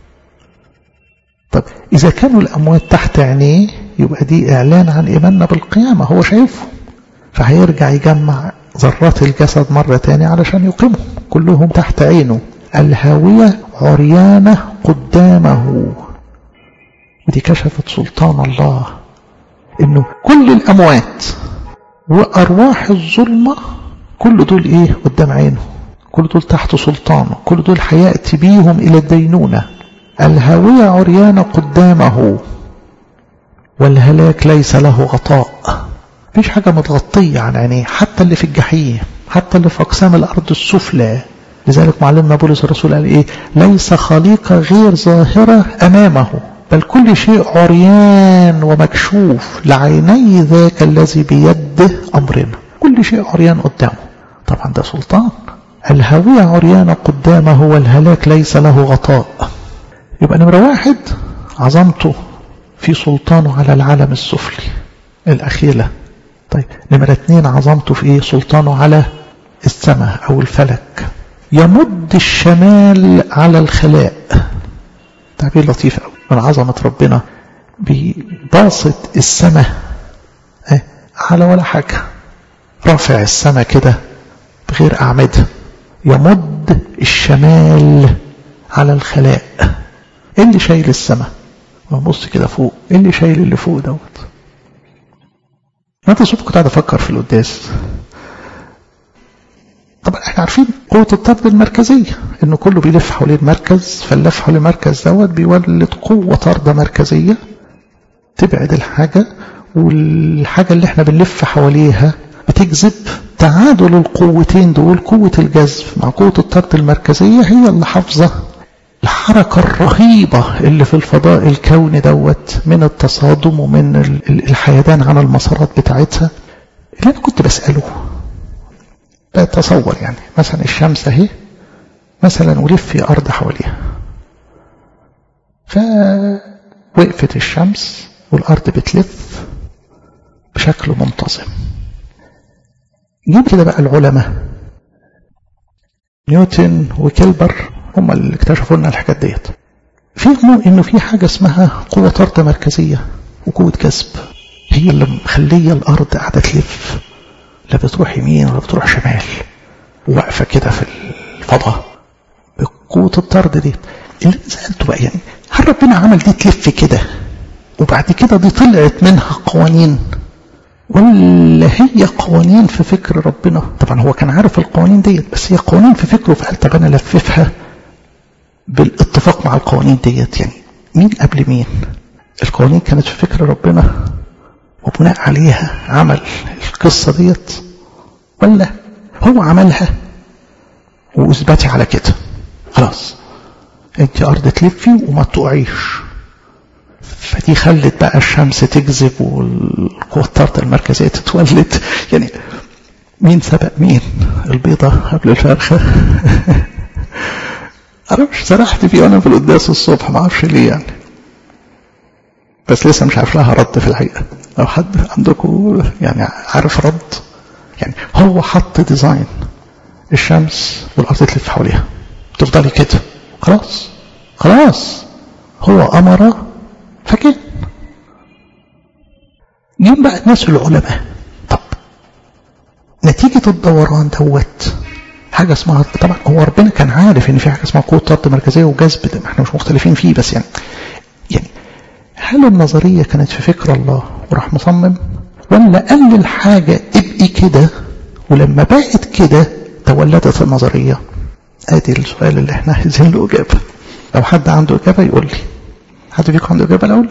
طب إذا كانوا الأموات تحت عينيه يبقى دي إعلان عن إيماننا بالقيامة هو شايفهم فهيرجع يجمع ذرات الجسد مرة تاني علشان يقيمهم كلهم تحت عينه الهاوية عريانة قدامه ودي كشفت سلطان الله انه كل الاموات وارواح الظلمة كل دول ايه قدام عينه كل دول تحت سلطانه كل دول هيأتي بيهم الى الدينونة الهاوية عريانة قدامه والهلاك ليس له غطاء مفيش حاجة متغطية عن عينيه حتى اللي في الجحيم حتى اللي في أقسام الأرض السفلى لذلك معلمنا بولس الرسول قال إيه ليس خليقة غير ظاهرة أمامه بل كل شيء عريان ومكشوف لعيني ذاك الذي بيده أمرنا كل شيء عريان قدامه طبعا ده سلطان الهوية عريانة قدامه والهلاك ليس له غطاء يبقى نمرة واحد عظمته في سلطانه على العالم السفلي الأخيلة طيب نمرة اتنين عظمته في ايه سلطانه على السماء أو الفلك يمد الشمال على الخلاء تعبير لطيف قوي من عظمة ربنا بباسط السماء على ولا حاجة رافع السماء كده بغير أعمدة يمد الشمال على الخلاء ايه اللي شايل السماء ببص كده فوق ايه اللي شايل اللي فوق دوت متى صبح كنت قاعد افكر في القداس طبعا احنا عارفين قوة الطرد المركزية انه كله بيلف حوالين مركز فاللف حوالين المركز دوت بيولد قوة طاردة مركزية تبعد الحاجة والحاجة اللي احنا بنلف حواليها بتجذب تعادل القوتين دول قوة الجذب مع قوة الطرد المركزية هي اللي حافظة الحركة الرهيبة اللي في الفضاء الكوني دوت من التصادم ومن الحيدان عن المسارات بتاعتها اللي أنا كنت بسأله بتصور يعني مثلا الشمس اهي مثلا ولف في أرض حواليها فوقفت الشمس والأرض بتلف بشكل منتظم جيب كده بقى العلماء نيوتن وكيلبر هم اللي اكتشفوا لنا الحاجات ديت فهموا انه في حاجة اسمها قوة طرد مركزية وقوة جذب هي اللي مخلية الأرض قاعدة تلف لا بتروح يمين ولا بتروح شمال واقفة كده في الفضاء بقوة الطرد دي اللي سألته بقى يعني هل ربنا عمل دي تلف كده وبعد كده دي طلعت منها قوانين ولا هي قوانين في فكر ربنا طبعا هو كان عارف القوانين ديت بس هي قوانين في فكره فقال طب انا لففها بالاتفاق مع القوانين ديت يعني مين قبل مين القوانين كانت في فكر ربنا وبناء عليها عمل القصة ديت ولا هو عملها واثبتي على كده خلاص انت ارض تلفي وما تقعيش فدي خلت بقى الشمس تجذب والقوة الطرد المركزية تتولد يعني مين سبق مين البيضة قبل الفرخة معرفش سرحت فيه وانا في القداس الصبح ما اعرفش ليه يعني بس لسه مش عارف لها رد في الحقيقة لو حد عندكم يعني عارف رد يعني هو حط ديزاين الشمس والارض تلف حواليها تفضلي كده خلاص خلاص هو امر فكده جيب بقى الناس العلماء طب نتيجة الدوران دوت حاجة اسمها طبعا هو ربنا كان عارف ان في حاجة اسمها قوة طرد مركزية وجذب ده احنا مش مختلفين فيه بس يعني يعني هل النظرية كانت في فكر الله وراح مصمم ولا قال الحاجة ابقي كده ولما بقت كده تولدت النظرية ادي السؤال اللي احنا عايزين له اجابة لو حد عنده اجابة يقول لي حد فيكم عنده اجابة الاول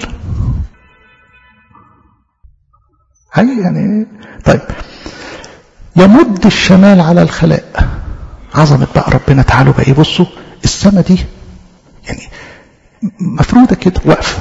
هاي يعني طيب يمد الشمال على الخلاء عظمة بقى ربنا تعالوا بقى يبصوا السماء دي يعني مفرودة كده واقفة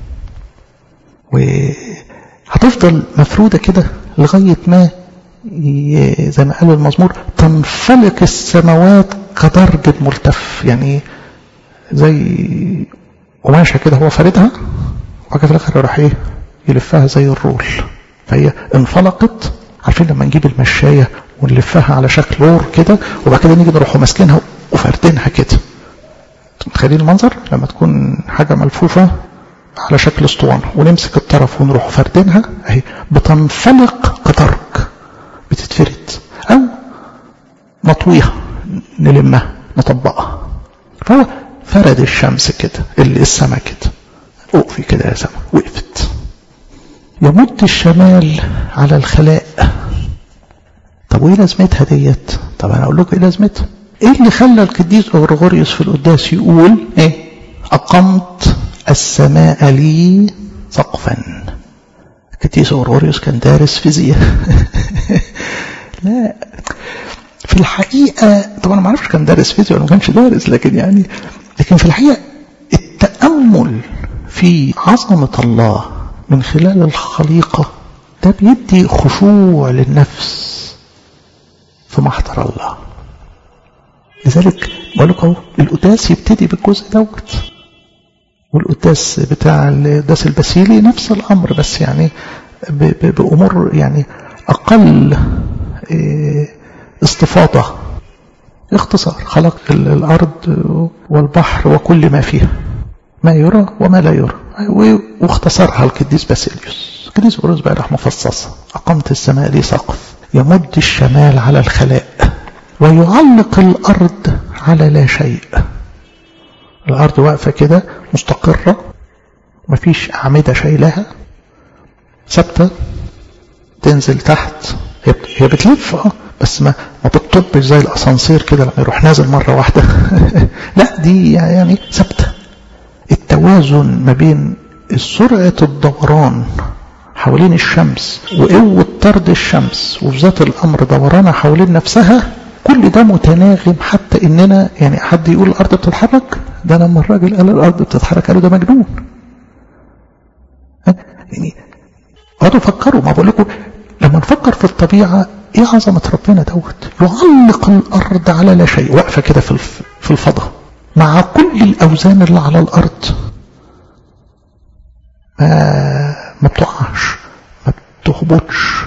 وهتفضل مفرودة كده لغاية ما زي ما قال المزمور تنفلق السماوات كدرج ملتف يعني زي قماشة كده هو فاردها وبعد في الآخر يروح ايه يلفها زي الرول فهي انفلقت عارفين لما نجيب المشاية ونلفها على شكل رور كده وبعد كده نيجي نروح ماسكينها وفردينها كده متخيلين المنظر لما تكون حاجة ملفوفة على شكل اسطوانة ونمسك الطرف ونروح فردينها اهي بتنفلق كدرج بتتفرد او نطويها نلمها نطبقها فهو فرد الشمس كده اللي السماء كده وقفي كده يا سماء وقفت يمد الشمال على الخلاء طب وايه لازمتها ديت طب انا اقول لكم ايه لازمتها ايه اللي خلى القديس اغريغوريوس في القداس يقول ايه اقمت السماء لي سقفا القديس اغريغوريوس كان دارس فيزياء لا في الحقيقة طبعا ما اعرفش كان دارس فيزياء ولا ما كانش دارس لكن يعني لكن في الحقيقة التأمل في عظمة الله من خلال الخليقة ده بيدي خشوع للنفس في محضر الله لذلك بقول لك اهو القداس يبتدي بالجزء دوت والقداس بتاع القداس البسيلي نفس الامر بس يعني بامور يعني اقل استفاضه اختصار خلق الارض والبحر وكل ما فيها ما يرى وما لا يرى واختصرها القديس باسيليوس القديس بروس بقى راح مفصصه اقمت السماء لي سقف يمد الشمال على الخلاء ويعلق الارض على لا شيء الارض واقفه كده مستقره مفيش اعمده شايلها ثابته تنزل تحت هي بتلف اه بس ما ما بتطبش زي الاسانسير كده لما يروح نازل مره واحده لا دي يعني ثابته التوازن ما بين سرعه الدوران حوالين الشمس وقوة طرد الشمس وفي ذات الأمر دورانها حوالين نفسها كل ده متناغم حتى إننا يعني حد يقول الأرض بتتحرك ده لما الراجل قال الأرض بتتحرك قالوا ده مجنون يعني اقعدوا فكروا ما بقول لكم لما لما نفكر في الطبيعة ايه عظمة ربنا دوت يعلق الارض على لا شيء واقفة كده في في الفضاء مع كل الاوزان اللي على الارض ما ما بتقعش ما بتهبطش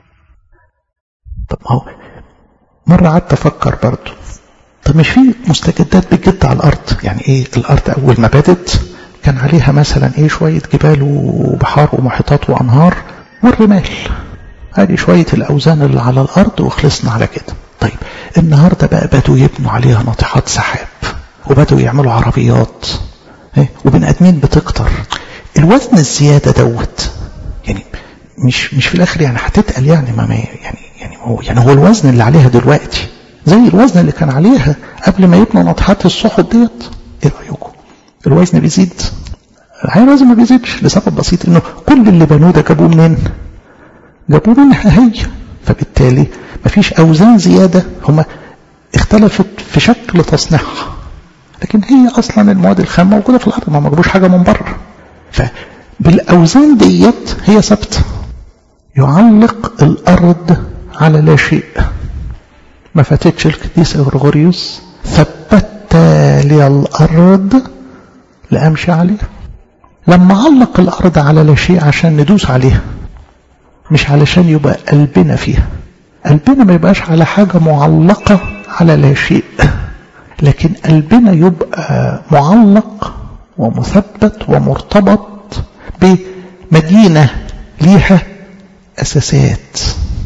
طب ما هو مرة قعدت افكر برضه طب مش في مستجدات بتجد على الارض يعني ايه الارض اول ما بدت كان عليها مثلا ايه شوية جبال وبحار ومحيطات وانهار والرمال هذه شوية الأوزان اللي على الأرض وخلصنا على كده طيب النهاردة بقى بدوا يبنوا عليها ناطحات سحاب وبدوا يعملوا عربيات وبني آدمين بتكتر الوزن الزيادة دوت يعني مش مش في الآخر يعني هتتقل يعني ما يعني يعني هو يعني هو الوزن اللي عليها دلوقتي زي الوزن اللي كان عليها قبل ما يبنوا ناطحات السحب ديت ايه رأيكم؟ الوزن بيزيد الحقيقة الوزن ما بيزيدش لسبب بسيط انه كل اللي بنوه ده جابوه منين؟ جابوا منها هي فبالتالي مفيش أوزان زيادة هما اختلفت في شكل تصنيعها لكن هي أصلا المواد الخام موجودة في الأرض ما جابوش حاجة من بره فبالأوزان ديت هي ثابتة يعلق الأرض على لا شيء ما فاتتش القديس غرغوريوس ثبت لي الأرض لأمشي عليها لما علق الأرض على لا شيء عشان ندوس عليها مش علشان يبقى قلبنا فيها قلبنا ما يبقاش على حاجة معلقة على لا شيء لكن قلبنا يبقى معلق ومثبت ومرتبط بمدينة ليها أساسات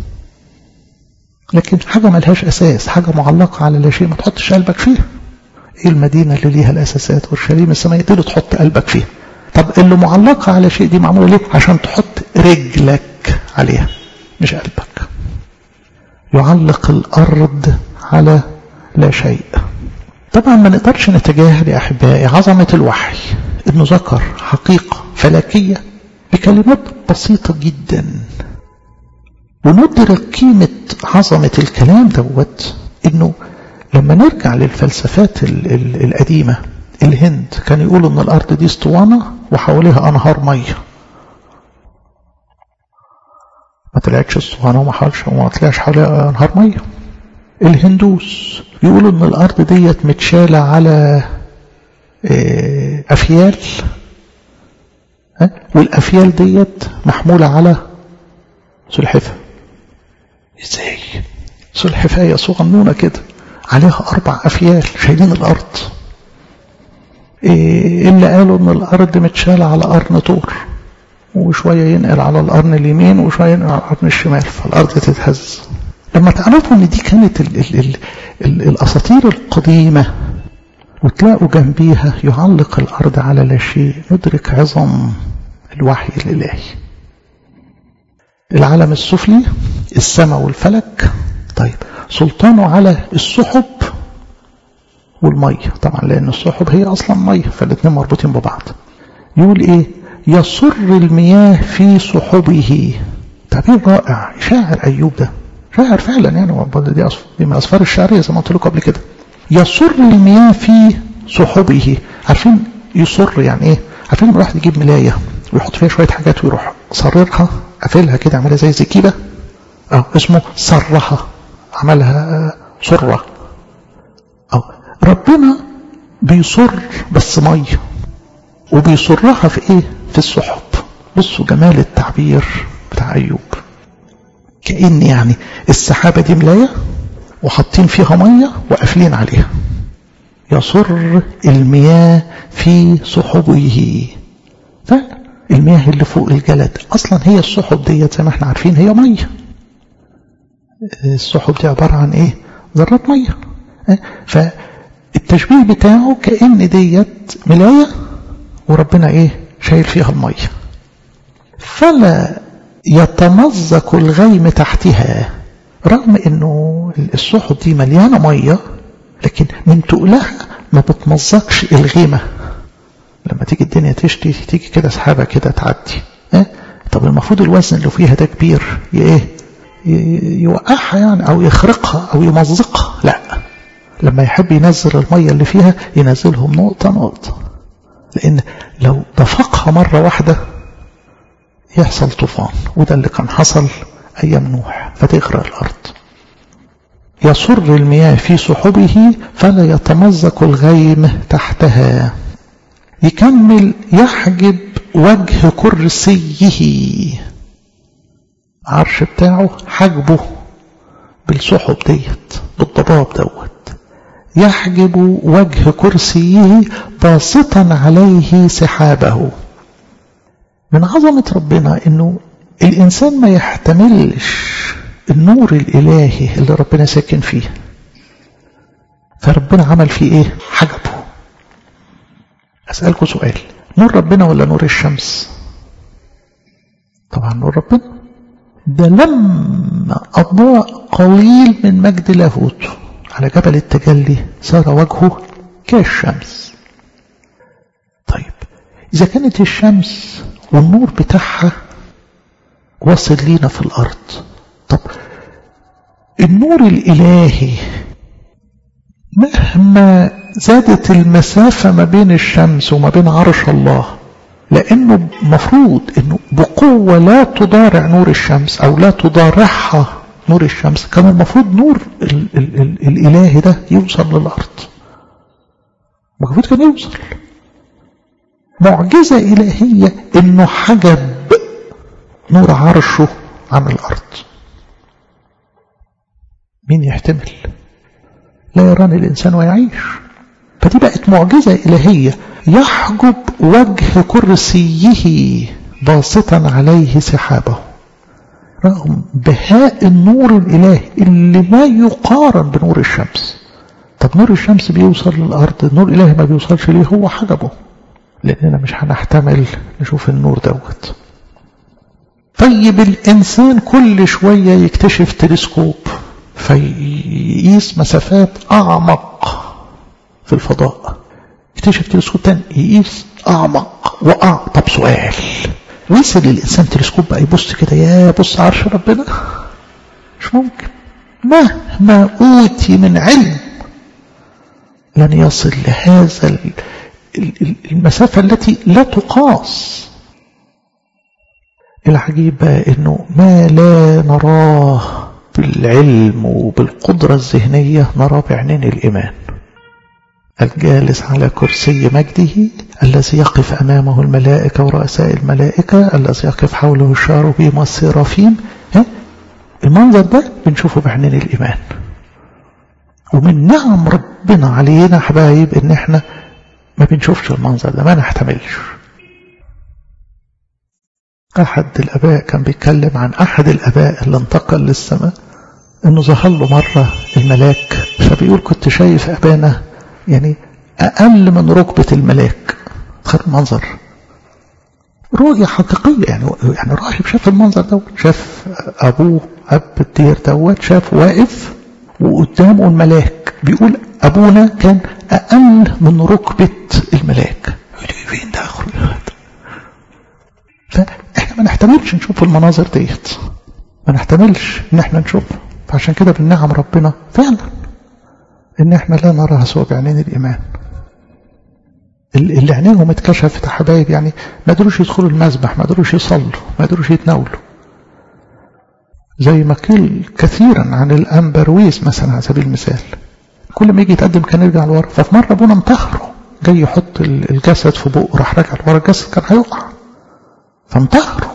لكن حاجة ملهاش أساس حاجة معلقة على لا شيء ما تحطش قلبك فيها ايه المدينة اللي ليها الأساسات والشريم السماء دي تحط قلبك فيها طب اللي معلقة على شيء دي معمولة ليه عشان تحط رجلك عليها مش قلبك يعلق الأرض على لا شيء طبعا ما نقدرش نتجاهل يا أحبائي عظمة الوحي إنه ذكر حقيقة فلكية بكلمات بسيطة جدا وندرك قيمة عظمة الكلام دوت إنه لما نرجع للفلسفات ال ال القديمة الهند كان يقولوا إن الأرض دي اسطوانة وحواليها أنهار مية ما طلعتش اسطوانة وما حالش وما طلعش حواليها أنهار مية الهندوس يقولوا إن الأرض ديت متشالة على أفيال والأفيال ديت محمولة على سلحفة ازاي سلحفاية صغنونة كده عليها أربع أفيال شايلين الأرض إيه اللي قالوا إن الأرض متشالة على قرن طور وشوية ينقل على القرن اليمين وشوية ينقل على القرن الشمال فالأرض تتهز لما تعرفوا إن دي كانت ال ال ال ال الأساطير القديمة وتلاقوا جنبيها يعلق الأرض على لا شيء ندرك عظم الوحي الإلهي العالم السفلي السماء والفلك طيب سلطانه على السحب والمية طبعا لأن السحب هي أصلا مية فالاثنين مربوطين ببعض يقول إيه يصر المياه في سحبه تعبير رائع شاعر أيوب ده شاعر فعلا يعني دي, دي من أسفار الشعرية زي ما قلت لكم قبل كده يصر المياه في سحبه عارفين يصر يعني ايه عارفين لما الواحد يجيب ملاية ويحط فيها شوية حاجات ويروح صررها قافلها كده عملها زي زكيبة اه اسمه صرها عملها سرة أو ربنا بيصر بس مية وبيصرها في ايه في السحب بصوا جمال التعبير بتاع أيوب كأن يعني السحابة دي ملاية وحاطين فيها مية وقافلين عليها يصر المياه في سحبه فعلا المياه اللي فوق الجلد اصلا هي السحب ديت زي ما احنا عارفين هي ميه السحب دي عباره عن ايه ذرات ميه فالتشبيه بتاعه كان ديت ملايه وربنا ايه شايل فيها الميه فلا يتمزق الغيم تحتها رغم انه السحب دي مليانه ميه لكن من تقلها ما بتمزقش الغيمه لما تيجي الدنيا تشتي تيجي كده سحابة كده تعدي اه؟ طب المفروض الوزن اللي فيها ده كبير ايه يوقعها يعني او يخرقها او يمزقها لا لما يحب ينزل المية اللي فيها ينزلهم نقطة نقطة لان لو دفقها مرة واحدة يحصل طوفان وده اللي كان حصل أيام نوح فتغرق الأرض يصر المياه في سحبه فلا يتمزق الغيم تحتها يكمل يحجب وجه كرسيه عرش بتاعه حجبه بالسحب ديت بالضباب دوت يحجب وجه كرسيه باسطا عليه سحابه من عظمة ربنا انه الانسان ما يحتملش النور الالهي اللي ربنا ساكن فيه فربنا عمل فيه ايه حجبه اسألكم سؤال نور ربنا ولا نور الشمس طبعا نور ربنا ده لما أضاء قليل من مجد لاهوته على جبل التجلي صار وجهه كالشمس طيب إذا كانت الشمس والنور بتاعها واصل لينا في الأرض طب النور الإلهي مهما زادت المسافة ما بين الشمس وما بين عرش الله لأنه مفروض أنه بقوة لا تضارع نور الشمس أو لا تضارعها نور الشمس كان المفروض نور ال ال ال الإلهي ده يوصل للأرض المفروض كان يوصل معجزة إلهية أنه حجب نور عرشه عن الأرض مين يحتمل لا يراني الإنسان ويعيش فدي بقت معجزة إلهية يحجب وجه كرسيه باسطا عليه سحابه رغم بهاء النور الإلهي اللي ما يقارن بنور الشمس طب نور الشمس بيوصل للأرض النور الإلهي ما بيوصلش ليه هو حجبه لأننا مش هنحتمل نشوف النور دوت طيب الإنسان كل شوية يكتشف تلسكوب فيقيس مسافات أعمق في الفضاء يكتشف تلسكوب تاني يقيس أعمق وأعمق طب سؤال وصل الإنسان تلسكوب بقى يبص كده يا بص عرش ربنا مش ممكن مهما أوتي من علم لن يصل لهذا المسافة التي لا تقاس العجيب بقى انه ما لا نراه بالعلم وبالقدرة الذهنية نرى بعينين الإيمان الجالس على كرسي مجده الذي يقف أمامه الملائكة ورؤساء الملائكة الذي يقف حوله الشاربيم والسرافيم المنظر ده بنشوفه بعينين الإيمان ومن نعم ربنا علينا حبايب ان احنا ما بنشوفش المنظر ده ما نحتملش أحد الأباء كان بيتكلم عن أحد الأباء اللي انتقل للسماء إنه ظهر له مرة الملاك فبيقول كنت شايف أبانا يعني أقل من ركبة الملاك تخيل المنظر رؤية حقيقية يعني يعني راهب شاف المنظر دوت شاف أبوه أب الدير دوت شاف واقف وقدامه الملاك بيقول أبونا كان أقل من ركبة الملاك فين ده فإحنا ما نحتملش نشوف المناظر ديت ما نحتملش إن إحنا نشوفها فعشان كده بالنعم ربنا فعلا إن إحنا لا نراها سوى بعينين الإيمان اللي عينيهم اتكشفت يا حبايب يعني ما قدروش يدخلوا المسبح ما قدروش يصلوا ما قدروش يتناولوا زي ما قيل كثيرا عن الأمبرويس مثلا على سبيل المثال كل ما يجي يتقدم كان يرجع لورا ففي مرة ابونا انتهره جاي يحط الجسد في بقه راح راجع لورا الجسد كان هيقع فانتهره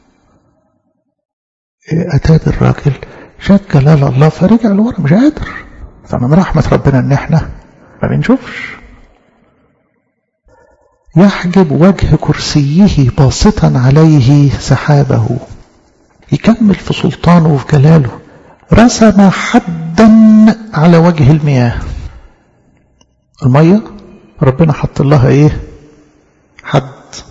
أتاب الراجل شاف جلال الله فرجع لورا مش قادر فمن رحمة ربنا ان احنا ما بنشوفش يحجب وجه كرسيه باسطا عليه سحابه يكمل في سلطانه وفي جلاله رسم حدا على وجه المياه المية ربنا حط لها ايه حد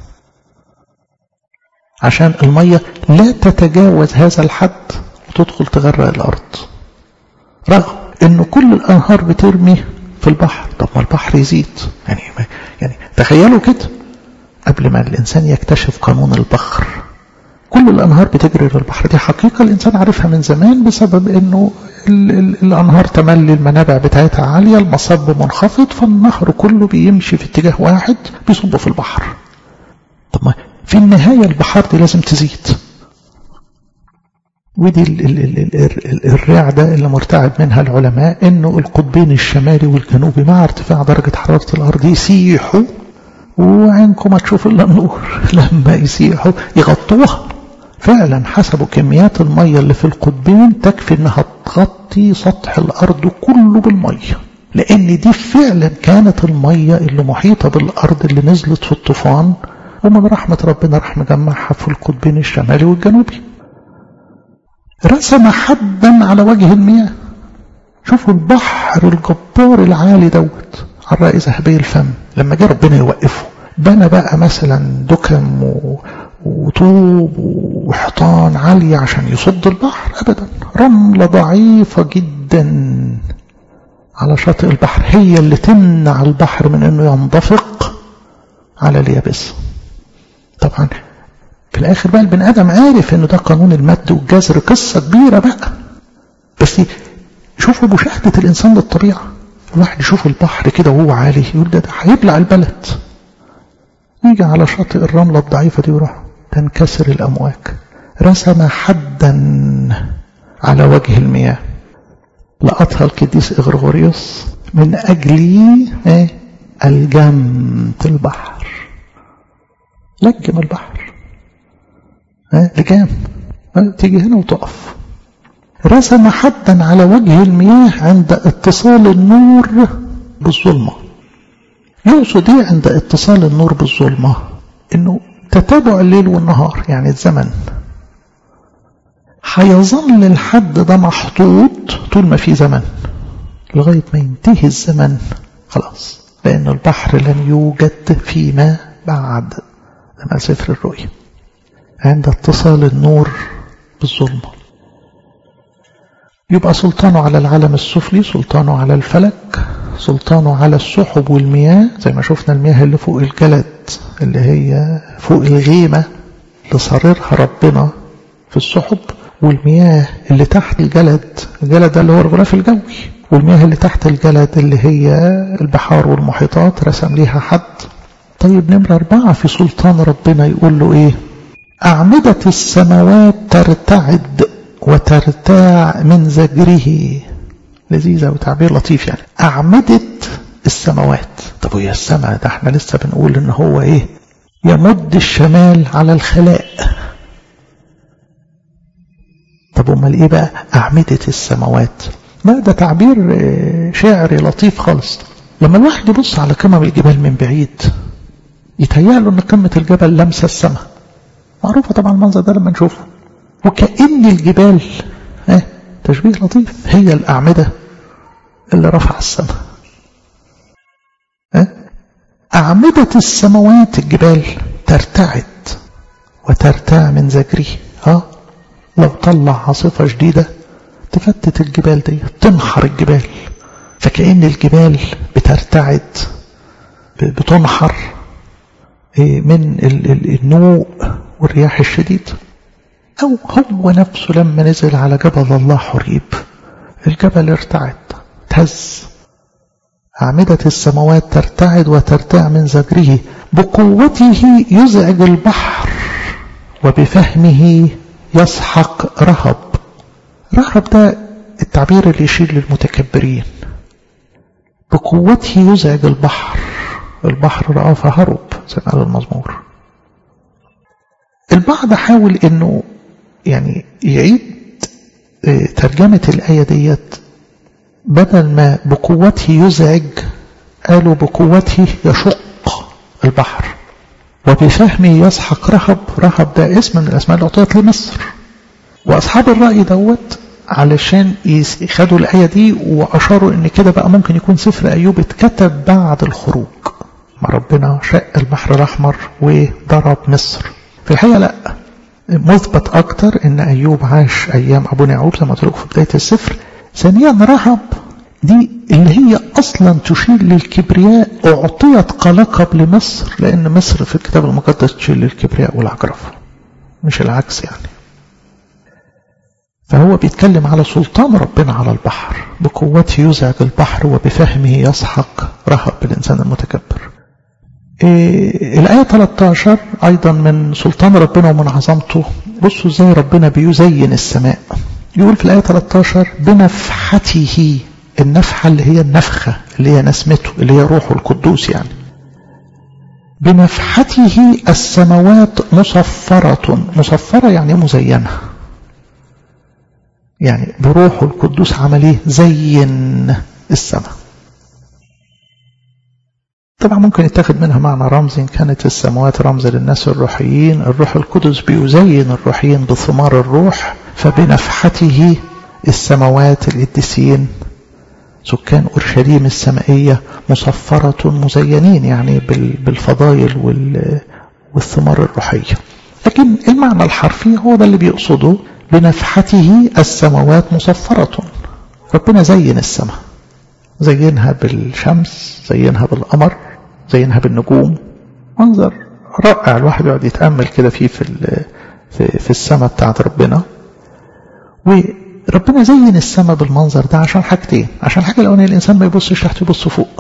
عشان المية لا تتجاوز هذا الحد وتدخل تغرق الأرض رغم أن كل الأنهار بترمي في البحر طب ما البحر يزيد يعني, يعني تخيلوا كده قبل ما الإنسان يكتشف قانون البخر كل الأنهار بتجري للبحر دي حقيقة الإنسان عارفها من زمان بسبب أنه ال ال الأنهار تملي المنابع بتاعتها عالية المصب منخفض فالنهر كله بيمشي في اتجاه واحد بيصب في البحر طب ما في النهاية البحار دي لازم تزيد ودي ال ال ال ال الرعدة اللي مرتعب منها العلماء انه القطبين الشمالي والجنوبي مع ارتفاع درجة حرارة الارض يسيحوا وعينكم ما تشوف الا النور لما يسيحوا يغطوها فعلا حسبوا كميات المية اللي في القطبين تكفي انها تغطي سطح الارض كله بالمية لان دي فعلا كانت المية اللي محيطة بالارض اللي نزلت في الطوفان ومن رحمة ربنا راح مجمعها في القطبين الشمالي والجنوبي رسم حدا على وجه المياه شوفوا البحر الجبار العالي دوت على رأي ذهبي الفم لما جه ربنا يوقفه بنى بقى مثلا دكم و... وطوب وحيطان عالية عشان يصد البحر أبدا رملة ضعيفة جدا على شاطئ البحر هي اللي تمنع البحر من انه ينضفق على اليابسة طبعا في الاخر بقى البني ادم عارف انه ده قانون المد والجزر قصة كبيرة بقى بس شوفوا مشاهدة الانسان للطبيعة الواحد يشوف البحر كده وهو عالي يقول ده, ده هيبلع البلد يجي على شاطئ الرملة الضعيفة دي ويروح تنكسر الأمواج رسم حدا على وجه المياه لقطها القديس إغريغوريوس من أجل إيه؟ الجمت البحر لجم البحر إيه؟ لجام إيه؟ تيجي هنا وتقف رسم حدا على وجه المياه عند اتصال النور بالظلمة يقصد ايه عند اتصال النور بالظلمة انه تتابع الليل والنهار يعني الزمن هيظل الحد ده محطوط طول ما في زمن لغاية ما ينتهي الزمن خلاص لأن البحر لن يوجد فيما بعد كما سفر الرؤيا عند اتصال النور بالظلمة يبقى سلطانه على العالم السفلي سلطانه على الفلك سلطانه على السحب والمياه زي ما شفنا المياه اللي فوق الجلد اللي هي فوق الغيمة اللي صاررها ربنا في السحب والمياه اللي تحت الجلد الجلد ده اللي هو الغلاف الجوي والمياه اللي تحت الجلد اللي هي البحار والمحيطات رسم ليها حد طيب نمرة أربعة في سلطان ربنا يقول له إيه أعمدة السماوات ترتعد وترتاع من زجره لذيذة وتعبير لطيف يعني أعمدة السماوات طب وهي السماء ده احنا لسه بنقول ان هو ايه يمد الشمال على الخلاء طب امال ايه بقى أعمدة السماوات ما ده تعبير شعري لطيف خالص لما الواحد يبص على قمم الجبال من بعيد يتهيأ له ان قمة الجبل لمسة السماء معروفة طبعا المنظر ده لما نشوفه وكأن الجبال اه تشبيه لطيف هي الأعمدة اللي رفع السماء اه أعمدة السماوات الجبال ترتعد وترتاع من زجره اه لو طلع عاصفة جديدة تفتت الجبال دي تنحر الجبال فكأن الجبال بترتعد بتنحر من النوء والرياح الشديدة أو هو نفسه لما نزل على جبل الله حريب الجبل ارتعد تهز أعمدة السماوات ترتعد وترتع من زجره بقوته يزعج البحر وبفهمه يسحق رهب رهب ده التعبير اللي يشير للمتكبرين بقوته يزعج البحر البحر رأى فهرب زي ما قال المزمور البعض حاول انه يعني يعيد ترجمة الآية ديت بدل ما بقوته يزعج قالوا بقوته يشق البحر وبفهمه يسحق رهب رهب ده اسم من الأسماء اللي أعطيت لمصر وأصحاب الرأي دوت علشان خدوا الآية دي وأشاروا إن كده بقى ممكن يكون سفر أيوب اتكتب بعد الخروج ما ربنا شق البحر الأحمر وضرب مصر في الحقيقة لا مثبت أكتر إن أيوب عاش أيام أبو نعوب زي ما قلت لكم في بداية السفر ثانيا رهب دي اللي هي أصلا تشير للكبرياء أعطيت كلقب لمصر لأن مصر في الكتاب المقدس تشير للكبرياء والعجرف مش العكس يعني فهو بيتكلم على سلطان ربنا على البحر بقوته يزعج البحر وبفهمه يسحق رهب الإنسان المتكبر إيه الآية 13 أيضا من سلطان ربنا ومن عظمته بصوا ازاي ربنا بيزين السماء يقول في الآية 13 بنفحته النفحة اللي هي النفخة اللي هي نسمته اللي هي روحه القدوس يعني بنفحته السماوات مصفرة مصفرة يعني مزينة يعني بروحه القدوس عمل ايه زين السماء طبعا ممكن يتاخد منها معنى رمز إن كانت السماوات رمز للناس الروحيين الروح القدس بيزين الروحيين بثمار الروح فبنفحته السماوات القديسين سكان أورشليم السمائية مصفرة مزينين يعني بالفضائل والثمار الروحية لكن المعنى الحرفي هو ده اللي بيقصده بنفحته السماوات مصفرة ربنا زين السماء زينها بالشمس زينها بالقمر زينها بالنجوم منظر رائع الواحد يقعد يتأمل كده فيه في في, في السماء بتاعت ربنا وربنا زين السماء بالمنظر ده عشان حاجتين عشان الحاجة الأولانية الإنسان ما يبصش تحت يبص فوق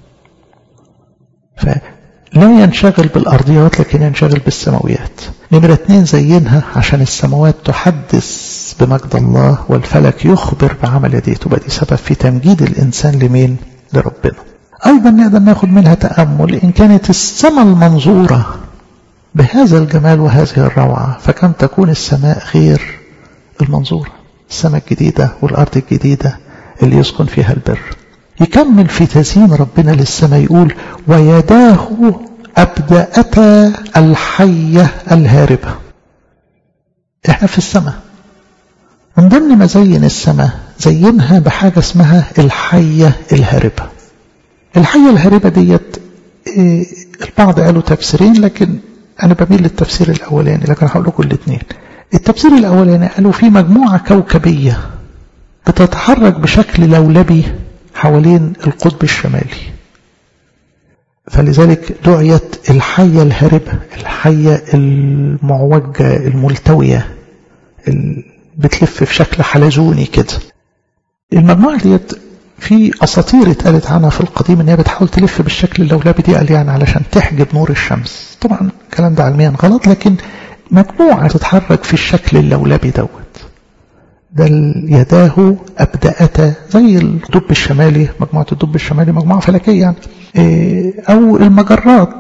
فلا ينشغل بالأرضيات لكن ينشغل بالسماويات نمرة اتنين زينها عشان السماوات تحدث بمجد الله والفلك يخبر بعمل يديه تبقى دي سبب في تمجيد الإنسان لمين لربنا أيضا نقدر ناخد منها تأمل إن كانت السماء المنظورة بهذا الجمال وهذه الروعة فكم تكون السماء غير المنظورة السماء الجديدة والأرض الجديدة اللي يسكن فيها البر يكمل في تزيين ربنا للسماء يقول ويداه أبدأتا الحية الهاربة احنا في السماء من ضمن ما زين السماء زينها بحاجة اسمها الحية الهاربة الحية الهاربة ديت إيه البعض قالوا تفسيرين لكن أنا بميل للتفسير الأولاني لكن هقول لكم الاثنين التفسير الأولاني قالوا في مجموعة كوكبية بتتحرك بشكل لولبي حوالين القطب الشمالي فلذلك دعيت الحية الهاربة الحية المعوجة الملتوية بتلف في شكل حلزوني كده المجموعة ديت في أساطير اتقالت عنها في القديم إن هي بتحاول تلف بالشكل اللولبي دي قال يعني علشان تحجب نور الشمس طبعا الكلام ده علميا غلط لكن مجموعة تتحرك في الشكل اللولبي دوت ده يداه أبدأتا زي الدب الشمالي مجموعة الدب الشمالي مجموعة فلكية يعني أو المجرات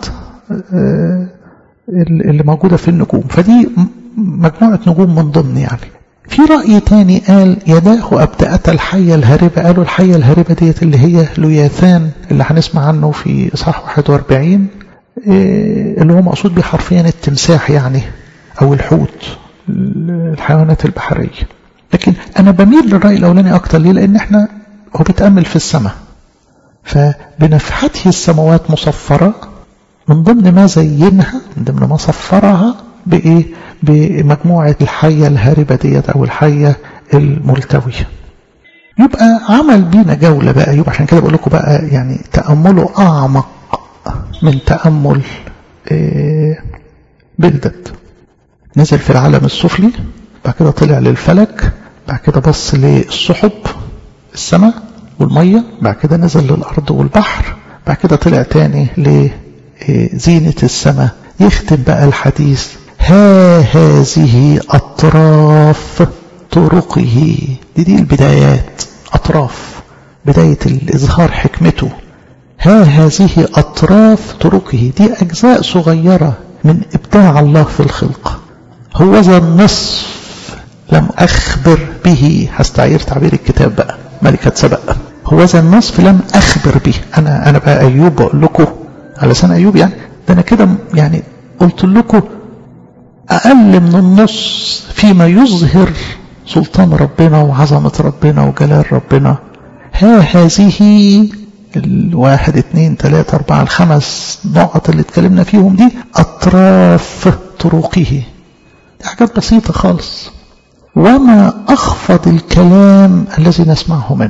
اللي موجودة في النجوم فدي مجموعة نجوم من ضمن يعني في رأي تاني قال يداه أبدأت الحية الهاربة قالوا الحية الهاربة ديت اللي هي لوياثان اللي هنسمع عنه في إصحاح 41 اللي هو مقصود به حرفيا التمساح يعني أو الحوت الحيوانات البحرية لكن أنا بميل للرأي الأولاني أكتر ليه لأن إحنا هو بيتأمل في السماء فبنفحته السماوات مصفرة من ضمن ما زينها من ضمن ما صفرها بإيه بمجموعة الحية الهاربة ديت أو الحية الملتوية يبقى عمل بينا جولة بقى يبقى عشان كده بقول لكم بقى يعني تأمله أعمق من تأمل إيه بلدت نزل في العالم السفلي بعد كده طلع للفلك بعد كده بص للسحب السماء والمية بعد كده نزل للأرض والبحر بعد كده طلع تاني لزينة السماء يختم بقى الحديث ها هذه أطراف طرقه دي دي البدايات أطراف بداية الإظهار حكمته ها هذه أطراف طرقه دي أجزاء صغيرة من إبداع الله في الخلق هو ذا النصف لم أخبر به هستعير تعبير الكتاب بقى ملكة سبق هو ذا النصف لم أخبر به أنا أنا بقى أيوب بقول لكم على سنة أيوب يعني ده أنا كده يعني قلت لكم أقل من النص فيما يظهر سلطان ربنا وعظمة ربنا وجلال ربنا ها هذه الواحد اثنين ثلاثة أربعة الخمس نقط اللي اتكلمنا فيهم دي أطراف طرقه دي حاجات بسيطة خالص وما أخفض الكلام الذي نسمعه منه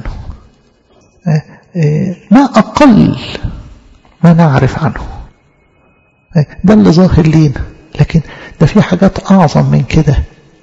ما أقل ما نعرف عنه ده اللي ظاهر لينا لكن ده في حاجات أعظم من كده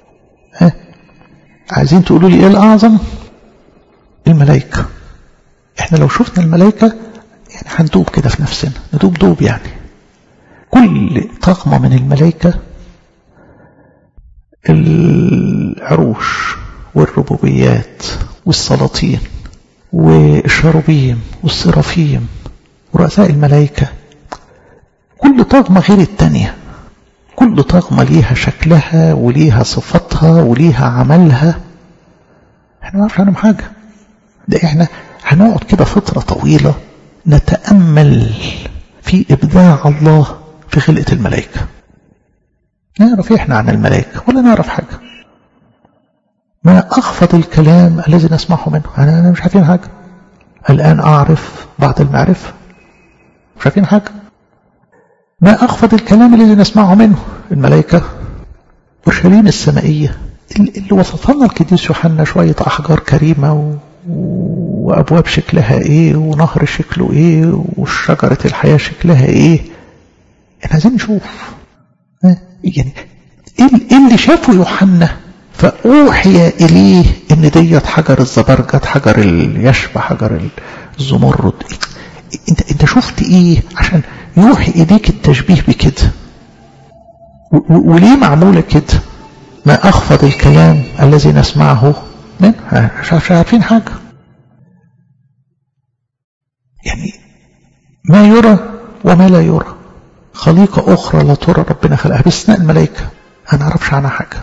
عايزين تقولوا لي إيه الأعظم الملائكة إحنا لو شفنا الملائكة يعني هندوب كده في نفسنا ندوب دوب يعني كل طغمة من الملائكة العروش والربوبيات والسلاطين والشروبيم والسرافيم ورؤساء الملائكة كل طغمة غير التانية كل طغمة ليها شكلها وليها صفتها وليها عملها احنا ما نعرفش عنهم حاجة ده احنا هنقعد كده فترة طويلة نتأمل في إبداع الله في خلقة الملائكة نعرف احنا عن الملائكة ولا نعرف حاجة ما أخفض الكلام الذي نسمعه منه أنا, أنا مش عارفين حاجة الآن أعرف بعض المعرفة مش عارفين حاجة ما أخفض الكلام الذي نسمعه منه الملائكة أورشليم السمائية اللي وصف لنا القديس يوحنا شوية أحجار كريمة و... وأبواب شكلها إيه ونهر شكله إيه وشجرة الحياة شكلها إيه احنا عايزين نشوف يعني إيه اللي شافه يوحنا فأوحي إليه إن ديت حجر الزبرجد حجر اليشب حجر الزمرد انت انت شفت ايه عشان يوحي اليك التشبيه بكده وليه معموله كده ما اخفض الكلام الذي نسمعه من مش عارفين حاجه يعني ما يرى وما لا يرى خليقة أخرى لا ترى ربنا خلقها باستثناء الملائكة ما نعرفش عنها حاجة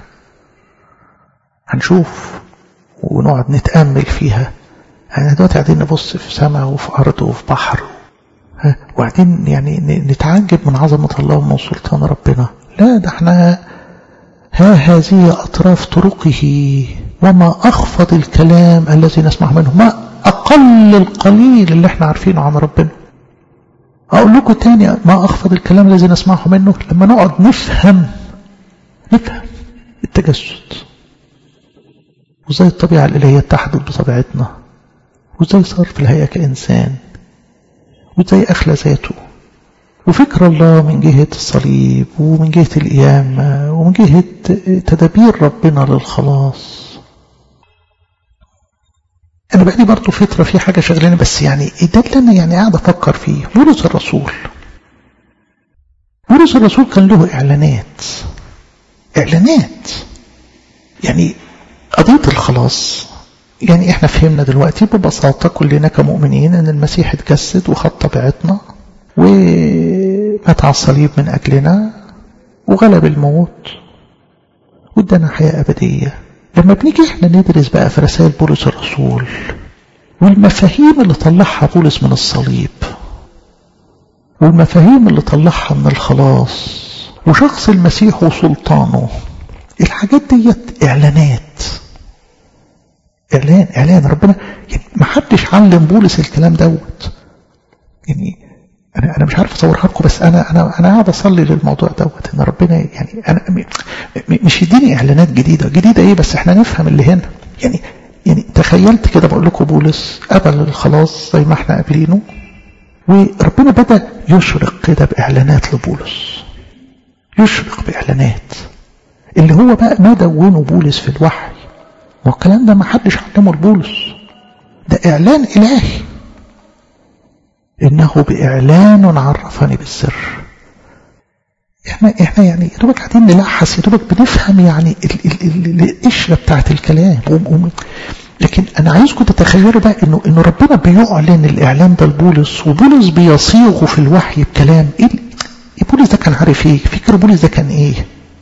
هنشوف ونقعد نتأمل فيها احنا دلوقتي قاعدين نبص في سماء وفي أرض وفي بحر ها وبعدين يعني نتعجب من عظمة الله ومن سلطان ربنا لا ده احنا ها هذه أطراف طرقه وما أخفض الكلام الذي نسمع منه ما أقل القليل اللي احنا عارفينه عن ربنا أقول لكم تاني ما أخفض الكلام الذي نسمعه منه لما نقعد نفهم نفهم التجسد وزي الطبيعة الإلهية اتحدت بطبيعتنا وازاي صار في الهيئة كإنسان وازاي أخلى ذاته وفكر الله من جهة الصليب ومن جهة القيامة ومن جهة تدابير ربنا للخلاص أنا بقالي برضه فترة في حاجة شغلاني بس يعني ده اللي أنا يعني قاعد أفكر فيه بولس الرسول بولس الرسول كان له إعلانات إعلانات يعني قضية الخلاص يعني احنا فهمنا دلوقتي ببساطة كلنا كمؤمنين ان المسيح اتجسد وخد طبيعتنا ومات على الصليب من اجلنا وغلب الموت وادانا حياة ابدية لما بنيجي احنا ندرس بقى في رسائل بولس الرسول والمفاهيم اللي طلعها بولس من الصليب والمفاهيم اللي طلعها من الخلاص وشخص المسيح وسلطانه الحاجات ديت اعلانات اعلان اعلان ربنا يعني ما حدش علم بولس الكلام دوت يعني انا انا مش عارف اصورها لكم بس انا انا انا قاعد اصلي للموضوع دوت ان ربنا يعني انا مش يديني اعلانات جديده جديده ايه بس احنا نفهم اللي هنا يعني يعني تخيلت كده بقول لكم بولس قبل الخلاص زي ما احنا قابلينه وربنا بدا يشرق كده باعلانات لبولس يشرق باعلانات اللي هو بقى ما دونه بولس في الوحي والكلام ده ما حدش علمه لبولس ده إعلان إلهي إنه بإعلان عرفني بالسر احنا احنا يعني يا دوبك قاعدين نلحس يا دوبك بنفهم يعني القشره بتاعت الكلام لكن انا عايزكم تتخيلوا بقى انه انه ربنا بيعلن الاعلان ده لبولس وبولس بيصيغه في الوحي بكلام ايه بولس ده كان عارف ايه فكر بولس ده كان ايه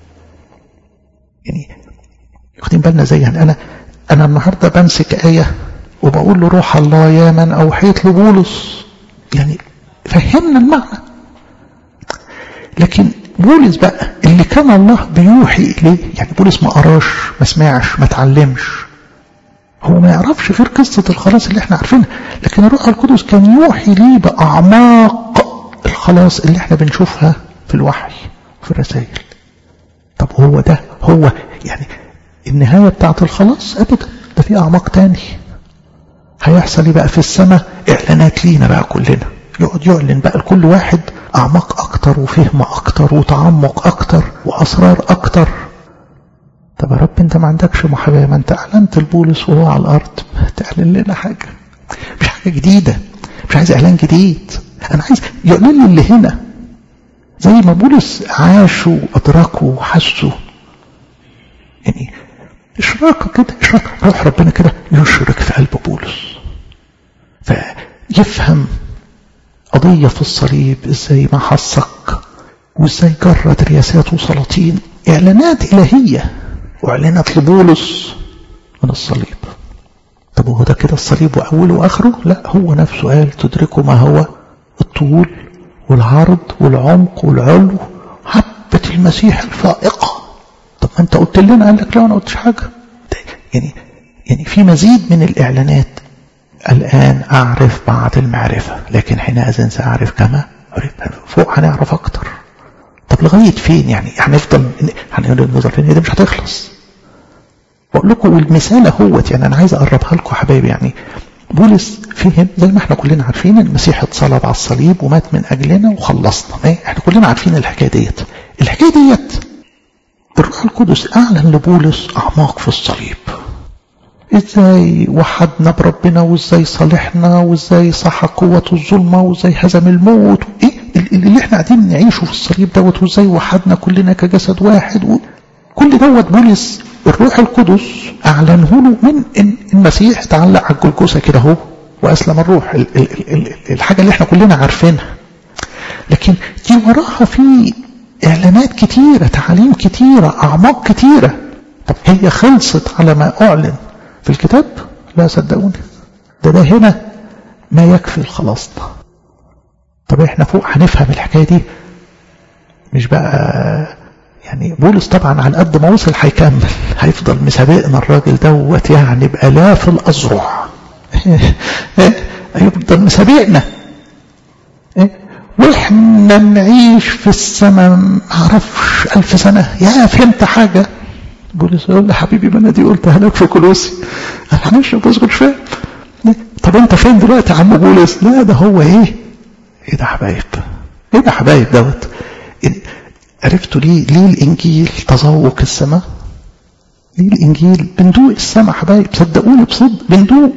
يعني واخدين بالنا زي يعني انا انا النهارده بمسك ايه وبقول له روح الله يا من اوحيت لبولس يعني فهمنا المعنى لكن بولس بقى اللي كان الله بيوحي اليه يعني بولس ما قراش ما سمعش ما اتعلمش هو ما يعرفش غير قصة الخلاص اللي احنا عارفينها لكن الروح القدس كان يوحي ليه بأعماق الخلاص اللي احنا بنشوفها في الوحي في الرسائل طب هو ده هو يعني النهاية بتاعت الخلاص أبدا ده في أعماق تاني هيحصل ايه بقى في السماء إعلانات لينا بقى كلنا يقعد يعلن بقى لكل واحد أعماق أكتر وفهم أكتر وتعمق أكتر وأسرار أكتر طب يا رب أنت ما عندكش محاباة ما أنت أعلنت البولس وهو على الأرض تعلن لنا حاجة مش حاجة جديدة مش عايز إعلان جديد أنا عايز يعلن لي اللي هنا زي ما بولس عاشه وأدركه وحسه يعني إشراقة كده إشراقة روح ربنا كده يشرك في قلب بولس فيفهم قضية في الصليب ازاي ما حصك وازاي جرد رياسات وسلاطين اعلانات الهية واعلانت لبولس من الصليب طب هو ده كده الصليب واوله واخره لا هو نفسه قال تدركوا ما هو الطول والعرض والعمق والعلو حبة المسيح الفائقة طب ما انت قلت لنا قال لك لا انا قلتش حاجة يعني يعني في مزيد من الاعلانات الآن أعرف بعض المعرفة لكن حينئذ سأعرف كما عرف فوق هنعرف أكتر طب لغاية فين يعني هنفضل هنفضل فين دي مش هتخلص بقول لكم والمثال اهوت يعني أنا عايز أقربها لكم حبايبي يعني بولس فهم زي ما احنا كلنا عارفين المسيح اتصلب على الصليب ومات من أجلنا وخلصنا ايه احنا كلنا عارفين الحكاية ديت الحكاية ديت الروح القدس أعلن لبولس أعماق في الصليب ازاي وحدنا بربنا وازاي صالحنا وازاي صح قوة الظلمة وازاي هزم الموت ايه اللي احنا قاعدين نعيشه في الصليب دوت وازاي وحدنا كلنا كجسد واحد و... كل دوت بولس الروح القدس اعلنه له من ان المسيح تعلق على الجلجوسة كده اهو واسلم الروح ال ال ال الحاجة اللي احنا كلنا عارفينها لكن دي وراها في اعلانات كتيرة تعاليم كتيرة اعماق كتيرة طب هي خلصت على ما اعلن في الكتاب لا صدقوني ده ده هنا ما يكفي خلاصنا طب احنا فوق هنفهم الحكاية دي مش بقى يعني بولس طبعا على قد ما وصل هيكمل هيفضل مسابقنا الراجل دوت يعني بآلاف الأذرع هيفضل مسابقنا واحنا نعيش في السماء معرفش ألف سنة يا فهمت حاجة بولس يقول لي حبيبي ما انا دي قلتها لك في كولوسي معلش بص مش فاهم طب انت فين دلوقتي يا عم بولس لا ده هو ايه ايه ده حبايب ايه ده حبايب دوت عرفتوا ليه ليه الانجيل تذوق السماء ليه الانجيل بندوق السماء حبايب صدقوني بصدق بندوق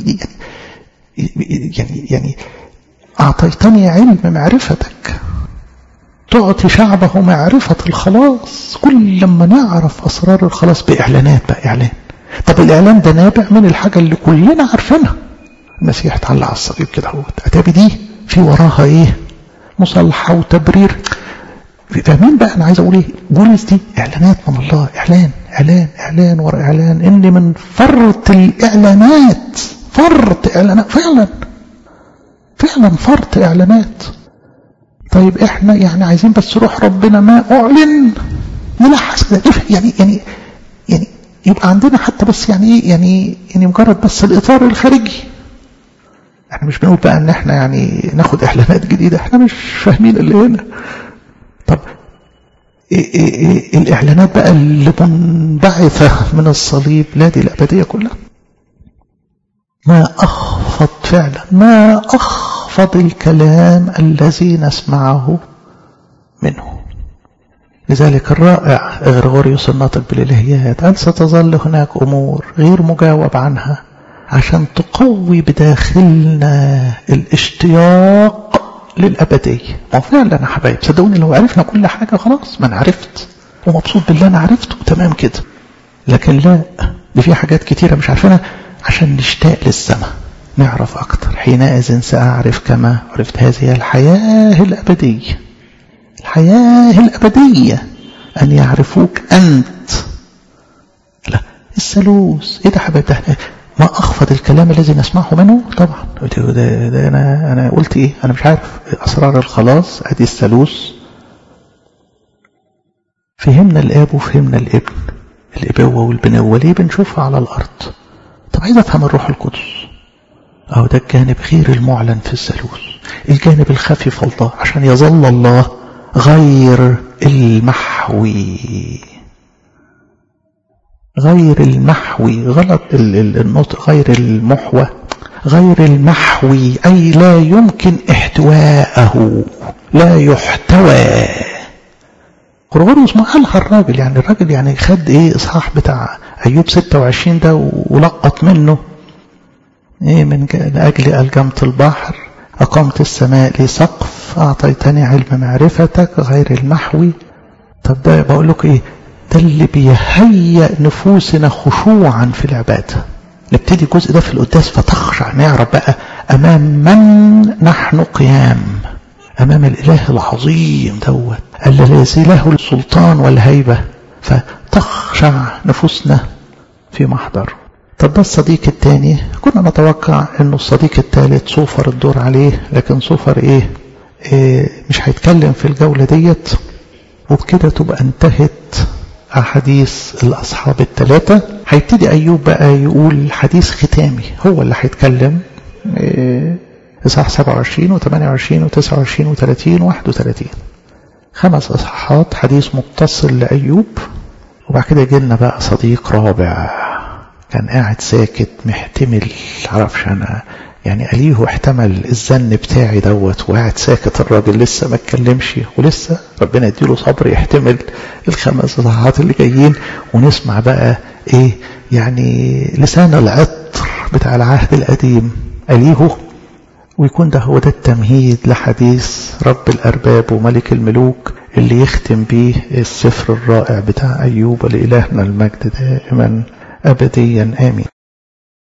يعني يعني يعني اعطيتني علم معرفتك تعطي شعبه معرفة الخلاص كل لما نعرف أسرار الخلاص بإعلانات بقى إعلان طب الإعلان ده نابع من الحاجة اللي كلنا عارفينها المسيح اتعلق على الصليب كده هو أتابي دي في وراها إيه مصالحة وتبرير فاهمين بقى أنا عايز أقول إيه بولس دي إعلانات من الله إعلان إعلان إعلان ورا إعلان إن من فرط الإعلانات فرط إعلانات فعلا فعلا فرط إعلانات طيب احنا يعني عايزين بس روح ربنا ما اعلن نلحس كده يعني يعني يعني يبقى عندنا حتى بس يعني ايه يعني يعني مجرد بس الاطار الخارجي احنا مش بنقول بقى ان احنا يعني ناخد اعلانات جديده احنا مش فاهمين اللي هنا طب إيه إيه إيه الاعلانات بقى اللي منبعثه من الصليب لا دي الابديه كلها ما اخفض فعلا ما اخفض أخفض الكلام الذي نسمعه منه لذلك الرائع غرغوريوس الناطق بالإلهيات قال ستظل هناك أمور غير مجاوب عنها عشان تقوي بداخلنا الاشتياق للأبدية وفعلا يا حبايب صدقوني لو عرفنا كل حاجة خلاص ما أنا عرفت ومبسوط بالله أنا عرفته تمام كده لكن لا دي في حاجات كتيرة مش عارفينها عشان نشتاق للسماء نعرف أكتر حينئذ سأعرف كما عرفت هذه الحياة الأبدية الحياة الأبدية أن يعرفوك أنت لا الثالوث إيه ده حبيب ده ما أخفض الكلام الذي نسمعه منه طبعا ده, ده, ده أنا, أنا قلت إيه أنا مش عارف أسرار الخلاص أدي الثالوث فهمنا الآب وفهمنا الابن الإبوة والبنوة ليه بنشوفها على الأرض طب عايز أفهم الروح القدس أو ده الجانب غير المعلن في الثالوث الجانب الخفي في الله عشان يظل الله غير المحوي غير المحوي غلط النطق غير المحوى غير المحوي أي لا يمكن احتواءه لا يحتوى غرغوريوس ما قالها الراجل يعني الراجل يعني خد ايه اصحاح بتاع ايوب 26 ده ولقط منه ايه من لاجل الجمت البحر اقمت السماء لي سقف اعطيتني علم معرفتك غير المحوي طب ده بقول لك ايه ده اللي بيهيئ نفوسنا خشوعا في العبادة نبتدي الجزء ده في القداس فتخشع نعرف بقى أمام من نحن قيام أمام الإله العظيم دوت الذي له السلطان والهيبة فتخشع نفوسنا في محضره طب ده الصديق الثاني كنا نتوقع انه الصديق الثالث صوفر الدور عليه لكن صوفر ايه, إيه مش هيتكلم في الجولة ديت وبكده تبقى انتهت أحاديث الأصحاب الثلاثة هيبتدي أيوب بقى يقول حديث ختامي هو اللي هيتكلم إصحاح 27 و28 و29 و30 و31 خمس إصحاحات حديث متصل لأيوب وبعد كده جينا بقى صديق رابع كان قاعد ساكت محتمل عرفش أنا يعني أليه احتمل الزن بتاعي دوت وقاعد ساكت الراجل لسه ما اتكلمش ولسه ربنا يديله صبر يحتمل الخمس اصحاحات اللي جايين ونسمع بقى ايه يعني لسان العطر بتاع العهد القديم أليهه ويكون ده هو ده التمهيد لحديث رب الأرباب وملك الملوك اللي يختم بيه السفر الرائع بتاع أيوب لإلهنا المجد دائما أبديا آمين